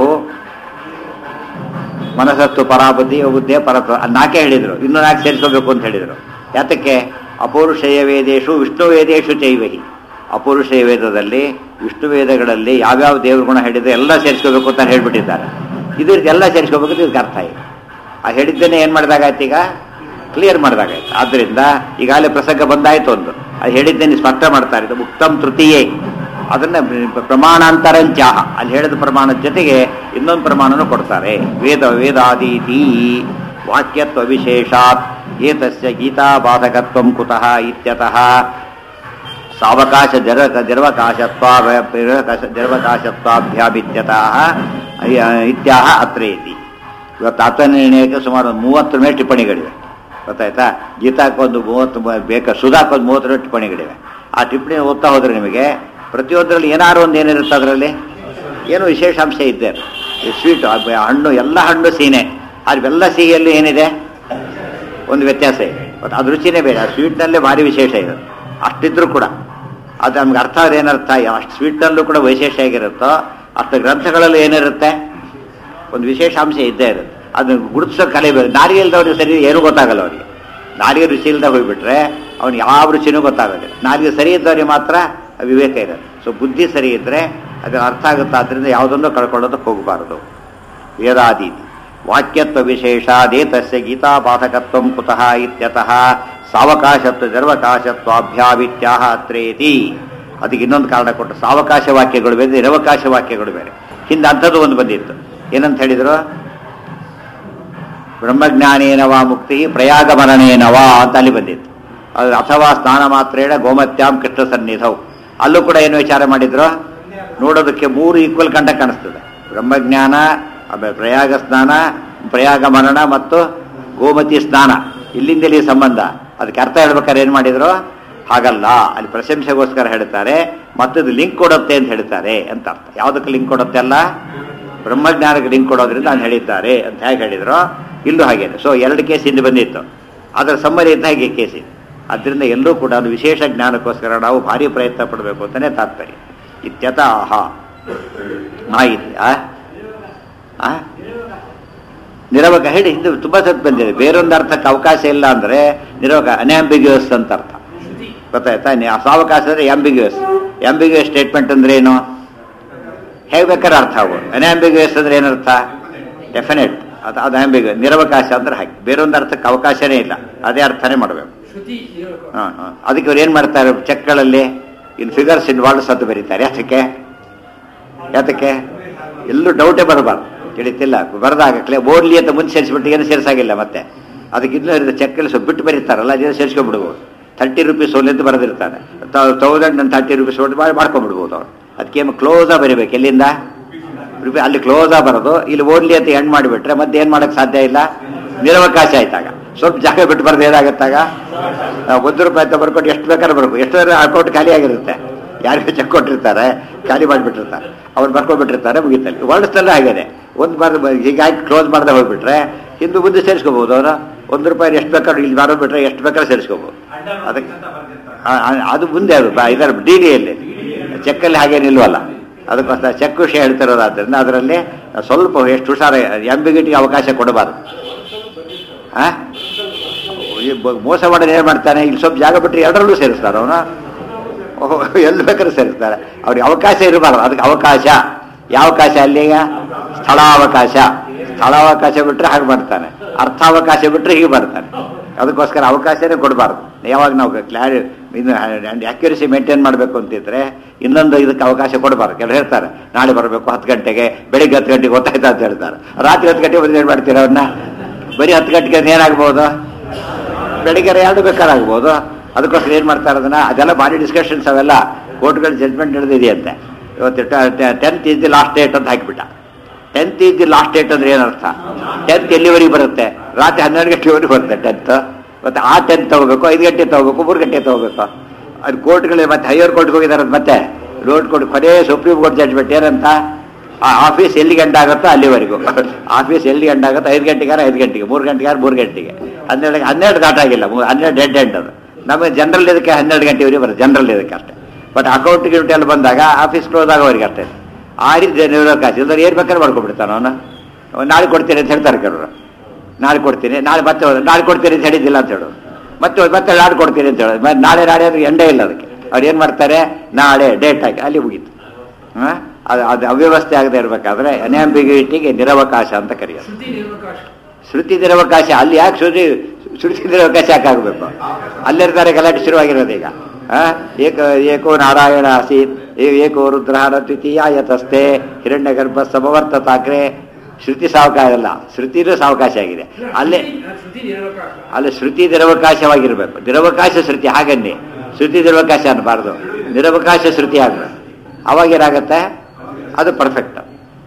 ಮನಸ್ಸತ್ತು ಪರಾಬುದ್ಧಿ ಬುದ್ಧಿ ಪರತ್ವ ಅದ್ ನಾಲ್ಕೇ ಹೇಳಿದರು ಇನ್ನೂ ನಾಲ್ಕು ಸೇರಿಸ್ಕೋಬೇಕು ಅಂತ ಹೇಳಿದರು ಯಾತಕ್ಕೆ ಅಪೌರುಷೇಯ ವೇದೇಶು ವಿಷ್ಣು ವೇದೇಶು ಚೈವಹಿ ಅಪೌರುಷೇಯ ವೇದದಲ್ಲಿ ವಿಷ್ಣು ವೇದಗಳಲ್ಲಿ ಯಾವ್ಯಾವ ದೇವ್ರ ಗುಣ ಹೇಳಿದ್ರೆ ಎಲ್ಲ ಸೇರಿಸ್ಕೋಬೇಕು ಅಂತ ಹೇಳ್ಬಿಟ್ಟಿದ್ದಾರೆ ಇದು ಎಲ್ಲ ಸೇರಿಸ್ಕೋಬೇಕು ಅಂತ ಇದಕ್ಕೆ ಅರ್ಥ ಇದೆ ಆ ಹೇಳಿದ್ದೇನೆ ಏನು ಮಾಡಿದಾಗಾಯ್ತು ಈಗ ಕ್ಲಿಯರ್ ಮಾಡಿದಾಗಾಯ್ತು ಆದ್ದರಿಂದ ಈಗಾಗಲೇ ಪ್ರಸಂಗ ಬಂದಾಯ್ತು ಒಂದು ಅದು ಹೇಳಿದ್ದೇನೆ ಸ್ಪಷ್ಟ ಮಾಡ್ತಾರೆ ಇದು ಉತ್ತಮ್ ತೃತೀಯೇ ಅದನ್ನ ಪ್ರಮಾಣಾಂತರಂಚಾಹ ಅಲ್ಲಿ ಹೇಳಿದ ಪ್ರಮಾಣದ ಜೊತೆಗೆ ಇನ್ನೊಂದು ಪ್ರಮಾಣನೂ ಕೊಡ್ತಾರೆ ವೇದ ವೇದಾದೀತಿ ವಾಕ್ಯತ್ವ ವಿಶೇಷಾತ್ ಏತಸ್ಯ ಗೀತಾ ಬಾಧಕತ್ವಂ ಕುತಃ ಇತ್ಯತಃ ಸಾವಕಾಶ ಜರ ಜರ್ವಕಾಶತ್ವ ಜರ್ವಕಾಶತ್ವಾಭ್ಯಾಭಿತ್ಯತಃ ಇತ್ಯಾಹ ಅತ್ರ ಇತಿ ಇವತ್ತು ಆತ ನಿರ್ಣಯಕ್ಕೆ ಸುಮಾರು ಒಂದು ಮೂವತ್ತರ ಮೇಲೆ ಟಿಪ್ಪಣಿಗಳಿವೆ ಗೊತ್ತಾಯ್ತಾ ಗೀತಾಕ್ಕೊಂದು ಮೂವತ್ತು ಮ- ಬೇಕ ಸುಧಾಕ್ಕೊಂದು ಮೂವತ್ತರ ಟಿಪ್ಪಣಿಗಳಿವೆ ಆ ಟಿಪ್ಪಣಿ ಓದ್ತಾ ಹೋದ್ರೆ ನಿಮಗೆ ಪ್ರತಿಯೊಂದರಲ್ಲಿ ಏನಾದ್ರು ಒಂದು ಏನಿರುತ್ತೆ ಅದರಲ್ಲಿ ಏನೋ ವಿಶೇಷಾಂಶ ಇದ್ದೆ ಸ್ವೀಟ್ ಹಣ್ಣು ಎಲ್ಲ ಹಣ್ಣು ಸೀನೆ ಅವೆಲ್ಲ ಸಿಹಿಯಲ್ಲಿ ಏನಿದೆ ಒಂದು ವ್ಯತ್ಯಾಸ ಇದೆ ಮತ್ತು ಅದು ರುಚಿನೇ ಬೇರೆ ಆ ಸ್ವೀಟ್ನಲ್ಲೇ ಭಾರಿ ವಿಶೇಷ ಇದೆ ಅಷ್ಟಿದ್ರೂ ಕೂಡ ಅದು ನಮ್ಗೆ ಅರ್ಥ ಆದ್ರೆ ಏನರ್ಥ ಅಷ್ಟು ಸ್ವೀಟ್ನಲ್ಲೂ ಕೂಡ ವಿಶೇಷ ಆಗಿರುತ್ತೋ ಅಷ್ಟು ಗ್ರಂಥಗಳಲ್ಲೂ ಏನಿರುತ್ತೆ ಒಂದು ವಿಶೇಷಾಂಶ ಇದ್ದೇ ಇರುತ್ತೆ ಅದನ್ನ ಗುರುತಿಸೋ ಕಲೆ ಬೇಕು ನಾರಿಗೆ ಇಲ್ದವ್ರಿಗೆ ಸರಿ ಏನೂ ಗೊತ್ತಾಗಲ್ಲ ಅವರಿಗೆ ನಾರಿಗೆ ರುಚಿ ಇಲ್ದ ಹೋಗ್ಬಿಟ್ರೆ ಅವ್ನಿಗೆ ಯಾವ ರುಚಿನೂ ಗೊತ್ತಾಗೋದಿಲ್ಲ ನಾರಿಗೆ ಸರಿ ಇದ್ದವ್ರಿಗೆ ಮಾತ್ರ ವಿವೇಕ ಇರುತ್ತೆ ಸೊ ಬುದ್ಧಿ ಸರಿ ಇದ್ದರೆ ಅದು ಅರ್ಥ ಆಗುತ್ತೆ ಆದ್ದರಿಂದ ಯಾವುದನ್ನು ಕಳ್ಕೊಳ್ಳೋದಕ್ಕೆ ಹೋಗಬಾರದು ವೇದಾದೀತಿ ವಾಕ್ಯತ್ವ ವಿಶೇಷಾದೇತಸ್ಯ ಗೀತಾಪಾಠಕತ್ವ ಕುತಃ ಇತ್ಯತಃ ಸಾವಕಾಶತ್ವ ಜರ್ವಕಾಶತ್ವಾಭ್ಯಾವಿತ್ಯಾಹ ಅತ್ರೇತಿ ಅದಕ್ಕೆ ಇನ್ನೊಂದು ಕಾರಣ ಕೊಟ್ಟು ಸಾವಕಾಶ ವಾಕ್ಯಗಳು ಬೇರೆ ನಿರವಕಾಶ ವಾಕ್ಯಗಳು ಬೇರೆ ಹಿಂದೆ ಅಂಥದ್ದು ಒಂದು ಬಂದಿತ್ತು ಏನಂತ ಹೇಳಿದ್ರು ಬ್ರಹ್ಮಜ್ಞಾನೇನವಾ ಮುಕ್ತಿ ಪ್ರಯಾಗಮರಣೇನವಾ ಅಂತ ಅಲ್ಲಿ ಬಂದಿತ್ತು ಅದು ಅಥವಾ ಸ್ನಾನ ಮಾತ್ರೇಣ ಗೋಮತ್ಯಾಂ ಕೃಷ್ಣ ಸನ್ನಿಧವು ಅಲ್ಲೂ ಕೂಡ ಏನು ವಿಚಾರ ಮಾಡಿದ್ರು ನೋಡೋದಕ್ಕೆ ಮೂರು ಈಕ್ವಲ್ ಕಂಡ ಕಾಣಿಸ್ತದೆ ಬ್ರಹ್ಮಜ್ಞಾನ ಆಮೇಲೆ ಪ್ರಯಾಗ ಸ್ನಾನ ಪ್ರಯಾಗ ಮರಣ ಮತ್ತು ಗೋಮತಿ ಸ್ನಾನ ಇಲ್ಲಿಂದ ಇಲ್ಲಿ ಸಂಬಂಧ ಅದಕ್ಕೆ ಅರ್ಥ ಹೇಳ್ಬೇಕಾದ್ರೆ ಏನು ಮಾಡಿದ್ರು ಹಾಗಲ್ಲ ಅಲ್ಲಿ ಪ್ರಶಂಸೆಗೋಸ್ಕರ ಹೇಳ್ತಾರೆ ಮತ್ತದು ಲಿಂಕ್ ಕೊಡುತ್ತೆ ಅಂತ ಹೇಳ್ತಾರೆ ಅಂತ ಅರ್ಥ ಯಾವುದಕ್ಕೆ ಲಿಂಕ್ ಕೊಡುತ್ತೆ ಅಲ್ಲ ಬ್ರಹ್ಮಜ್ಞಾನಕ್ಕೆ ಲಿಂಕ್ ಕೊಡೋದ್ರಿಂದ ನಾನು ಹೇಳಿದ್ದಾರೆ ಅಂತ ಹೇಗೆ ಹೇಳಿದ್ರು ಇಲ್ಲೂ ಹಾಗೇನೆ ಸೊ ಎರಡು ಕೇಸ್ ಹಿಂದೆ ಬಂದಿತ್ತು ಅದರ ಸಮ್ಮರಿ ಅಂತ ಹಾಗೆ ಕೇಸ್ ಇದೆ ಅದರಿಂದ ಎಲ್ಲರೂ ಕೂಡ ಒಂದು ವಿಶೇಷ ಜ್ಞಾನಕ್ಕೋಸ್ಕರ ನಾವು ಭಾರಿ ಪ್ರಯತ್ನ ಪಡಬೇಕು ಅಂತಲೇ ತಾತ್ಪರ್ಯ ಇತ್ಯತ ಆಹ ಆಯಿತು ಆ ಆ? ನಿರವಕ ಹೇಳಿ ಹಿಂದೆ ತುಂಬಾ ಸತ್ ಬಂದಿದೆ ಬೇರೊಂದು ಅರ್ಥಕ್ಕೆ ಅವಕಾಶ ಇಲ್ಲ ಅಂದ್ರೆ ನಿರವಕ ಅನ್ಆಂಬಿಗ್ಯೂಸ್ ಅಂತ ಅರ್ಥ ಗೊತ್ತಾಯ್ತಾ ನೀ- ಸಾವಕಾಶ ಅಂದ್ರೆ ಆಂಬಿಗ್ಯೂಸ್ ಆಂಬಿಗ್ಯೂಸ್ ಸ್ಟೇಟ್ಮೆಂಟ್ ಅಂದ್ರೆ ಏನು ಹೇಗೆ ಬೇಕಾದ್ರೆ ಅರ್ಥ ಆಗ್ಬೋದು ಅನ್ಯಾಂಬಿಗಸ್ ಅಂದ್ರೆ ಏನರ್ಥ ಡೆಫಿನೆಟ್ ಅದು ಅದು ಆಂಬಿಗ ನಿರವಕಾಶ ಅಂದ್ರೆ ಹಾಗೆ ಬೇರೊಂದು ಅರ್ಥಕ್ಕೆ ಅವಕಾಶನೇ ಇಲ್ಲ ಅದೇ ಅರ್ಥನೇ ಮಾಡಬೇಕು ಶ್ರುತಿ ಇರಬೇಕು ಹಾಂ ಹಾಂ ಅದಕ್ಕೆ ಅವ್ರು ಏನು ಮಾಡ್ತಾರೆ ಚೆಕ್ಗಳಲ್ಲಿ ಇನ್ ಫಿಗರ್ಸ್ ಇನ್ವಾಲ್ವ್ಸ್ ಅಂತ ಬರೀತಾರೆ ಯಾತಕ್ಕೆ ಯಾತಕ್ಕೆ ಎಲ್ಲೂ ಡೌಟೇ ಬರಬಾರ್ದು ತಿಳಿತಿಲ್ಲ ಬರೆದಾಗ ಕ್ಲೇ ಓಡ್ಲಿ ಅಂತ ಮುಂದೆ ಸೇರಿಸ್ಬಿಟ್ಟು ಏನು ಸೇರಿಸಾಗಿಲ್ಲ ಮತ್ತೆ ಅದಕ್ಕೆ ಇನ್ನೂ ಚೆಕ್ಕಲ್ಲಿ ಸ್ವಲ್ಪ ಬಿಟ್ಟು ಬರೀತಾರಲ್ಲ ಅದೇನು ಸೇರಿಸ್ಕೊಂಡ್ಬಿಡ್ಬೋದು ತರ್ಟಿ ರುಪೀಸ್ ಓನ್ಲಿ ಅಂತ ಬರೆದಿರ್ತಾನೆ ತೌಸಂಡ್ ಅಂಡ್ ತರ್ಟಿ ರುಪೀಸ್ ಓಟ್ ಮಾಡಿ ಮಾಡ್ಕೊಂಡ್ಬಿಡ್ಬೋದು ಅವ್ರು ಅದಕ್ಕೆ ಕ್ಲೋಸಾಗಿ ಬರೀಬೇಕು ಎಲ್ಲಿಂದ ರೂಪಾಯಿ ಅಲ್ಲಿ ಕ್ಲೋಸಾಗಿ ಬರೋದು ಇಲ್ಲಿ ಓನ್ಲಿ ಅಂತ ಎಂಡ್ ಮಾಡಿಬಿಟ್ರೆ ಮತ್ತೆ ಏನು ಮಾಡೋಕ್ಕೆ ಸಾಧ್ಯ ಇಲ್ಲ ನಿರವಕಾಶ ಆಯ್ತಾಗ ಸ್ವಲ್ಪ ಜಾಗ ಬಿಟ್ಟು ಬರೋದು ಏನಾಗುತ್ತಾಗ ಆ, ಒಂದು ರೂಪಾಯಿ ಅಂತ ಬರ್ಕೊಂಡು ಎಷ್ಟು ಬೇಕಾದ್ರೆ ಬರ್ಬೇಕು ಎಷ್ಟು ಅಕೌಂಟ್ ಖಾಲಿ ಆಗಿರುತ್ತೆ ಯಾರಿಗೂ ಚೆಕ್ ಕೊಟ್ಟಿರ್ತಾರೆ ಖಾಲಿ ಮಾಡಿಬಿಟ್ಟಿರ್ತಾರೆ ಅವ್ರು ಬರ್ಕೊಂಡ್ಬಿಟ್ಟಿರ್ತಾರೆ ಮುಗಿತಲ್ಲಿ ವರ್ಡ್ಸ್ನಲ್ಲೂ ಹಾಗೇನೆ ಒಂದು ಬಾರ್ ಹೀಗಾಗಿ ಕ್ಲೋಸ್ ಮಾಡದೆ ಹೋಗ್ಬಿಟ್ರೆ ಹಿಂದೂ ಮುಂದೆ ಸೇರಿಸ್ಕೋಬಹುದು ಅವರು ಒಂದು ರೂಪಾಯಿ ಎಷ್ಟು ಬೇಕಾದ್ರೂ ಇಲ್ಲಿ ಮಾರೋ ಬಿಟ್ರೆ ಎಷ್ಟು ಬೇಕಾದ್ರೂ ಸೇರಿಸ್ಕೋಬಹುದು ಅದಕ್ಕೆ ಆ- ಆ- ಅದು ಮುಂದೆ ಅದು ಬ- ಇದರ ಡಿ ಡಿಯಲ್ಲಿ ಚೆಕ್ಕಲ್ಲಿ ಹಾಗೇನಿಲ್ವಲ್ಲ ಅದಕ್ಕೋಸ್ಕರ ಚೆಕ್ ವಿಷಯ ಹೇಳ್ತಿರೋದಾದ್ರಿಂದ ಅದರಲ್ಲಿ ಸ್ವಲ್ಪ ಎಷ್ಟು ಹುಷಾರ ಎಂಬಿಗಿಟಿಗೆ ಅವಕಾಶ ಕೊಡಬಾರ್ದು ಆ? ಈ ಬ- ಮೋಸ ಮಾಡೋದು ಏನು ಮಾಡ್ತಾನೆ ಇಲ್ಲಿ ಸ್ವಲ್ಪ ಜಾಗ ಬಿಟ್ಟರೆ ಎರಡರಲ್ಲೂ ಸೇರಿಸ್ತಾರೆ ಅವನು ಓಹೋ ಎಲ್ಲಿ ಬೇಕಾದ್ರೂ ಸೇರಿಸ್ತಾರೆ ಅವ್ರಿಗೆ ಅವಕಾಶ ಇರಬಾರ್ದು ಅದಕ್ಕೆ ಅವಕಾಶ ಯಾವ ಅವಕಾಶ ಅಲ್ಲಿಗ ಸ್ಥಳಾವಕಾಶ ಸ್ಥಳಾವಕಾಶ ಬಿಟ್ಟರೆ ಹಾಗೆ ಮಾಡ್ತಾನೆ ಅರ್ಥಾವಕಾಶ ಬಿಟ್ಟರೆ ಹೀಗೆ ಮಾಡ್ತಾನೆ ಅದಕ್ಕೋಸ್ಕರ ಅವಕಾಶನೇ ಕೊಡಬಾರ್ದು ಯಾವಾಗ ನಾವು ಕ್ಲಾರಿ ಇದು ಅಕ್ಯುರಸಿ ಮೇಂಟೈನ್ ಮಾಡಬೇಕು ಅಂತಿದ್ರೆ ಇನ್ನೊಂದು ಇದಕ್ಕೆ ಅವಕಾಶ ಕೊಡಬಾರ್ದು ಕೆಲವು ಹೇಳ್ತಾರೆ ನಾಳೆ ಬರಬೇಕು ಹತ್ತು ಗಂಟೆಗೆ ಬೆಳಿಗ್ಗೆ ಹತ್ತು ಗಂಟೆಗೆ ಗೊತ್ತಾಯ್ತಾ ಅಂತ ಹೇಳ್ತಾರೆ ರಾತ್ರಿ ಹತ್ತು ಗಂಟೆಗೆ ಬಂದು ಏನು ಮಾಡ್ತೀರ ಅವ್ರನ್ನ ಬರೀ ಹತ್ತು ಗಂಟೆಗೆ ಅದು ಏನಾಗ್ಬೋದು ಬೆಳಿಗ್ಗೆ ಎರಡು ಬೇಕಾರಾಗ್ಬೋದು ಅದಕ್ಕೋಸ್ಕರ ಏನು ಮಾಡ್ತಾರೆ ಅದನ್ನ ಅದೆಲ್ಲ ಭಾರಿ ಡಿಸ್ಕಷನ್ಸ್ ಅವೆಲ್ಲ ಕೋರ್ಟ್ಗಳ ಜಡ್ಜ್ಮೆಂಟ್ ನಡೆದಿದೆಯಂತೆ ಇವತ್ತು tenth is the last date ಅಂತ ಹಾಕಿಬಿಟ್ಟ tenth is the last date ಅಂದ್ರೆ ಏನರ್ಥ ಟೆಂತ್ ಎಲ್ಲಿವರೆಗೆ ಬರುತ್ತೆ ರಾತ್ರಿ ಹನ್ನೆರಡು ಗಂಟೆವರೆಗೆ ಬರುತ್ತೆ ಟೆಂತ್ ಮತ್ತೆ ಆ ಟೆಂತ್ ತಗೋಬೇಕು ಐದು ಗಂಟೆ ತಗೋಬೇಕು ಮೂರು ಗಂಟೆ ತಗೋಬೇಕು ಅದು ಕೋರ್ಟ್ಗಳು ಮತ್ತೆ ಹೈಯರ್ ಕೋರ್ಟ್ಗೆ ಹೋಗಿದ್ದಾರೆ ಅದು ಮತ್ತೆ ರೋಡ್ ಕೋರ್ಟ್ ಕೊನೆ ಸುಪ್ರೀಂ ಕೋರ್ಟ್ ಜಡ್ಜ್ಮೆಂಟ್ ಏನಂತ ಆ ಆಫೀಸ್ ಎಲ್ಲಿಗೆ ಎಂಡ್ ಆಗುತ್ತೋ ಅಲ್ಲಿವರೆಗೂ ಆಫೀಸ್ ಎಲ್ಲಿ ಎಂಡ್ ಆಗುತ್ತೋ ಐದು ಗಂಟೆಗಾರ ಐದು ಗಂಟೆಗೆ ಮೂರು ಗಂಟೆಗಾರ ಮೂರು ಗಂಟೆಗೆ ಹನ್ನೆರಡು ಹನ್ನೆರಡು ದಾಟಾಗಿಲ್ಲ ಮೂ- ಹನ್ನೆರಡು ಡೆಡ್ ಎಂಡ್ ಅದು ನಮಗೆ ಜನರಲ್ ಇದಕ್ಕೆ ಹನ್ನೆರಡು ಗಂಟೆವರೆಗೆ ಬರುತ್ತೆ ಜನರಲ್ ಇದಕ್ಕೆ ಅಷ್ಟೇ ಬಟ್ ಅಕೌಂಟ್ ಗಿೌಂಟ್ ಎಲ್ಲ ಬಂದಾಗ ಆಫೀಸ್ ಕ್ಲೋಸ್ ಆಗೋವರೆಗೆ ಅಷ್ಟೇ ಆ ರೀತಿ ನಿರೋಧಕಾಶ ಇಲ್ದ್ರೆ ಏನು ಬೇಕಾದ್ರೆ ಮಾಡ್ಕೊಂಡ್ಬಿಡ್ತಾನೆ ಅವನು ಅವ್ನು ನಾಳೆ ಕೊಡ್ತೀನಿ ಅಂತ ಹೇಳ್ತಾರೆ ಕೆಲವರು ನಾಳೆ ಕೊಡ್ತೀನಿ ನಾಳೆ ಮತ್ತೆ ಹೋದ್ರೆ ನಾಳೆ ಕೊಡ್ತೀನಿ ಅಂತ ಹೇಳಿದ್ದಿಲ್ಲ ಅಂತ ಹೇಳೋದು ಮತ್ತೆ ಹೋದ್ ಮತ್ತೆ ನಾಳೆ ಕೊಡ್ತೀನಿ ಅಂತ ಹೇಳೋದು ಮತ್ತೆ ನಾಳೆ ನಾಳೆ ಅಂದ್ರೆ ಎಂಡೇ ಇಲ್ಲ ಅದಕ್ಕೆ ಅವ್ರು ಏನು ಮಾಡ್ತಾರೆ ನಾಳೆ ಡೇಟ್ ಹಾಕಿ ಅಲ್ಲಿ ಮುಗೀತು ಹಾಂ ಅದು ಅದು ಅವ್ಯವಸ್ಥೆ ಆಗದೆ ಇರಬೇಕಾದ್ರೆ ಅನ್ಯಾಂಬಿಗಿಟಿಗೆ ನಿರವಕಾಶ ಅಂತ ಕರೆಯೋದು ಶ್ರುತಿ ನಿರವಕಾಶ ಶ್ರುತಿ ನಿರವಕಾಶ ಅಲ್ಲಿ ಯಾಕೆ ಶ್ರುತಿ ಶ್ರುತಿ ನಿರವಕಾಶ ಯಾಕೆ ಆಗಬೇಕು ಅಲ್ಲಿರ್ತಾರೆ ಗಲಾಟೆ ಶುರುವಾಗಿರೋದು ಈಗ ಆ? ಏಕ ಏಕೋ ನಾರಾಯಣ ಆಸೀತ್ ಏ- ಏಕೋ ರುದ್ರಹರ ದ್ವಿತೀಯ ಯತಸ್ತೆ ಹಿರಣ್ಯ ಗರ್ಭ ಸಮವರ್ತತಾಗ್ರೆ ಶ್ರುತಿ ಸಾವಕಾಶ ಅಲ್ಲ ಶ್ರುತಿನೂ ಸಾವಕಾಶ ಆಗಿದೆ ಅಲ್ಲೇ ಶ್ರುತಿ ನಿರವಕಾಶ ಅಲ್ಲಿ ಶ್ರುತಿ ನಿರವಕಾಶವಾಗಿರ್ಬೇಕು ನಿರವಕಾಶ ಶ್ರುತಿ ಹಾಗನ್ನಿ ಶ್ರುತಿ ನಿರವಕಾಶ ಅನ್ನಬಾರ್ದು ನಿರವಕಾಶ ಶ್ರುತಿ ಆಗಬೇಕು ಅವಾಗ ಏನಾಗತ್ತೆ ಅದು ಪರ್ಫೆಕ್ಟ್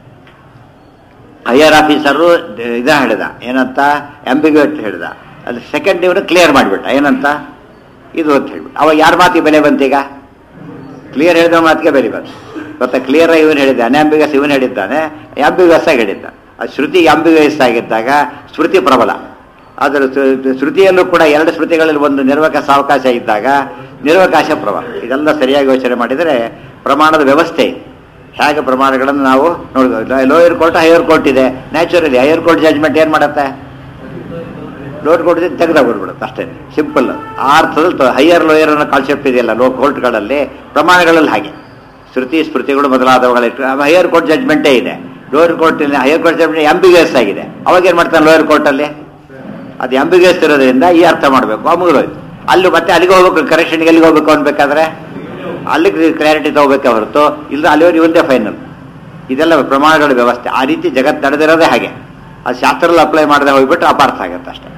ಹೈಯರ್ ಆಫೀಸರು ಇದ ಹೇಳಿದ ಏನಂತ ಎಂಬಿಗೇಟ್ ಹೇಳಿದ ಅಲ್ಲಿ ಸೆಕೆಂಡ್ ಇವರು ಕ್ಲಿಯರ್ ಮಾಡಿಬಿಟ್ಟ ಏನಂತ ಇದು ಅಂತ ಹೇಳ್ಬಿಟ್ಟು ಅವಾಗ ಯಾರ ಮಾತಿಗೆ ಬೆಲೆ ಬಂತೀಗ ಕ್ಲಿಯರ್ ಹೇಳಿದ ಮಾತಿಗೆ ಬೆಲೆ ಬಂತು ಗೊತ್ತಾ ಕ್ಲಿಯರ್ ಇವನು ಹೇಳಿದ್ದ ಅನ್ಯಾಂಬಿಗಸ್ ಇವನು ಹೇಳಿದ್ದಾನೆ ಅಂಬಿಗಸ್ ಆಗಿ ಹೇಳಿದ್ದ ಆ ಶ್ರುತಿ ಅಂಬಿಗಸ್ ಆಗಿದ್ದಾಗ ಸ್ಮೃತಿ ಪ್ರಬಲ ಅದರ ಶ್ರು- ಶ್ರುತಿಯಲ್ಲೂ ಕೂಡ ಎರಡು ಶ್ರುತಿಗಳಲ್ಲಿ ಒಂದು ನಿರ್ವಕಾಶ ಅವಕಾಶ ಇದ್ದಾಗ ನಿರ್ವಕಾಶ ಪ್ರಬಲ ಇದೆಲ್ಲ ಸರಿಯಾಗಿ ಯೋಚನೆ ಮಾಡಿದರೆ ಪ್ರಮಾಣದ ವ್ಯವಸ್ಥೆ ಇದೆ. ಹೇಗೆ ಪ್ರಮಾಣಗಳನ್ನು ನಾವು ನೋಡ್ಬೋದು ಲೋಯರ್ ಕೋರ್ಟ್ ಹೈಯರ್ ಕೋರ್ಟ್ ಇದೆ ನ್ಯಾಚುರಲಿ ಹೈಯರ್ ಕೋರ್ಟ್ ಜಜ್ಮೆಂಟ್ ಏನು ಮಾಡುತ್ತೆ ಲೋಡ್ ಕೊಡದೆ ತೆಗೆದಾಗ್ಬಿಡ್ಬಿಡುತ್ತೆ ಅಷ್ಟೇ ಸಿಂಪಲ್ ಆ ಅರ್ಥದಲ್ಲಿ ಹೈಯರ್ ಲೋಯರ್ ಅನ್ನೋ ಕಾನ್ಸೆಪ್ಟ್ ಇದೆಯಲ್ಲ ಲೋ ಕೋರ್ಟ್ಗಳಲ್ಲಿ ಪ್ರಮಾಣಗಳಲ್ಲಿ ಹಾಗೆ ಶ್ರುತಿ ಸ್ಮೃತಿಗಳು ಮೊದಲಾದವುಗಳಿಟ್ಟು ಹೈಯರ್ ಕೋರ್ಟ್ ಜಜ್ಮೆಂಟೇ ಇದೆ lower court higher court judgement ambiguous ಆಗಿದೆ ಅವಾಗ ಏನು ಮಾಡ್ತಾನೆ ಲೋಯರ್ ಕೋರ್ಟಲ್ಲಿ ಅದು ಎಂಬಿಗಸ್ ಇರೋದ್ರಿಂದ ಈ ಅರ್ಥ ಮಾಡಬೇಕು ಮುಗಿದೋಯ್ತು ಅಲ್ಲಿ ಮತ್ತೆ ಅಲ್ಲಿಗೆ ಹೋಗ್ಬೇಕು ಕರೆಕ್ಷನ್ಗೆ ಎಲ್ಲಿಗೆ ಹೋಗ್ಬೇಕು ಅನ್ಬೇಕಾದ್ರೆ ಅಲ್ಲಿಗೆ ಕ್ಲಾರಿಟಿ ತಗೋಬೇಕೆ ಹೊರತು ಇಲ್ಲ ಅಲ್ಲಿವರೆಗೆ ಇವಂದೇ ಫೈನಲ್ ಇದೆಲ್ಲ ಪ್ರಮಾಣಗಳ ವ್ಯವಸ್ಥೆ ಆ ರೀತಿ ಜಗತ್ತು ನಡೆದಿರೋದೇ ಹಾಗೆ ಅದು ಶಾಸ್ತ್ರದಲ್ಲಿ ಅಪ್ಲೈ ಮಾಡದೆ ಹೋಗ್ಬಿಟ್ಟು ಅಪಾರ್ಥ ಆಗುತ್ತೆ ಅಷ್ಟೇ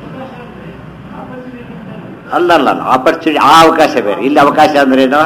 ಅಲ್ಲ ಅಲ್ಲ ಅಲ್ಲ ಆಪರ್ಚುನಿಟಿ ಆ ಅವಕಾಶ ಬೇರೆ ಇಲ್ಲಿ ಅವಕಾಶ ಅಂದ್ರೇನು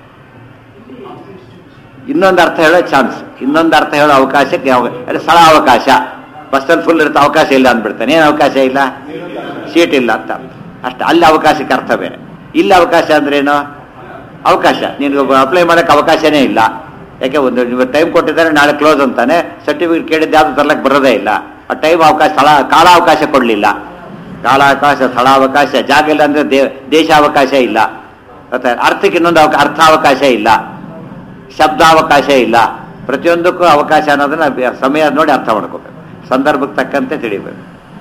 ಇನ್ನೊಂದು ಅರ್ಥ ಹೇಳೋ ಚಾನ್ಸ್ ಇನ್ನೊಂದು ಅರ್ಥ ಹೇಳೋ ಅವಕಾಶಕ್ಕೆ ಯಾವ ಅಲ್ಲಿ ಸ್ಥಳ ಅವಕಾಶ ಬಸ್ಸಲ್ಲಿ ಫುಲ್ ಇರುತ್ತೆ ಅವಕಾಶ ಇಲ್ಲ ಅಂದ್ಬಿಡ್ತಾನೆ ಏನು ಅವಕಾಶ ಇಲ್ಲ ಸೀಟ್ ಇಲ್ಲ ಅಂತ ಅಷ್ಟೇ ಅಲ್ಲಿ ಅವಕಾಶಕ್ಕೆ ಅರ್ಥ ಬೇರೆ ಇಲ್ಲಿ ಅವಕಾಶ ಅಂದ್ರೇನು ಅವಕಾಶ ನೀನು ಅಪ್ಲೈ ಮಾಡೋಕ್ಕೆ ಅವಕಾಶನೇ ಇಲ್ಲ ಯಾಕೆ ಒಂದು ನೀವು ಟೈಮ್ ಕೊಟ್ಟಿದ್ದಾರೆ ನಾಳೆ ಕ್ಲೋಸ್ ಅಂತಾನೆ ಸರ್ಟಿಫಿಕೇಟ್ ಕೇಳಿದ್ದು ಯಾವುದು ತರ್ಲಕ್ಕೆ ಬರೋದೇ ಇಲ್ಲ ಆ ಟೈಮ್ ಅವಕಾಶ ಸ್ಥಳ ಕಾಲಾವಕಾಶ ಕೊಡಲಿಲ್ಲ ಕಾಲಾವಕಾಶ ಸ್ಥಳಾವಕಾಶ ಜಾಗ ಇಲ್ಲ ಅಂದ್ರೆ ದೇ ದೇಶಾವಕಾಶ ಇಲ್ಲ ಮತ್ತೆ ಅರ್ಥಕ್ಕೆ ಇನ್ನೊಂದು ಅವಕ ಅರ್ಥಾವಕಾಶ ಇಲ್ಲ ಶಬ್ದಾವಕಾಶ ಇಲ್ಲ ಪ್ರತಿಯೊಂದಕ್ಕೂ ಅವಕಾಶ ಅನ್ನೋದನ್ನ ಬೆ- ಸಮಯ ನೋಡಿ ಅರ್ಥ ಮಾಡ್ಕೋಬೇಕು ಸಂದರ್ಭಕ್ಕೆ ತಕ್ಕಂತೆ ತಿಳಿಬೇಕು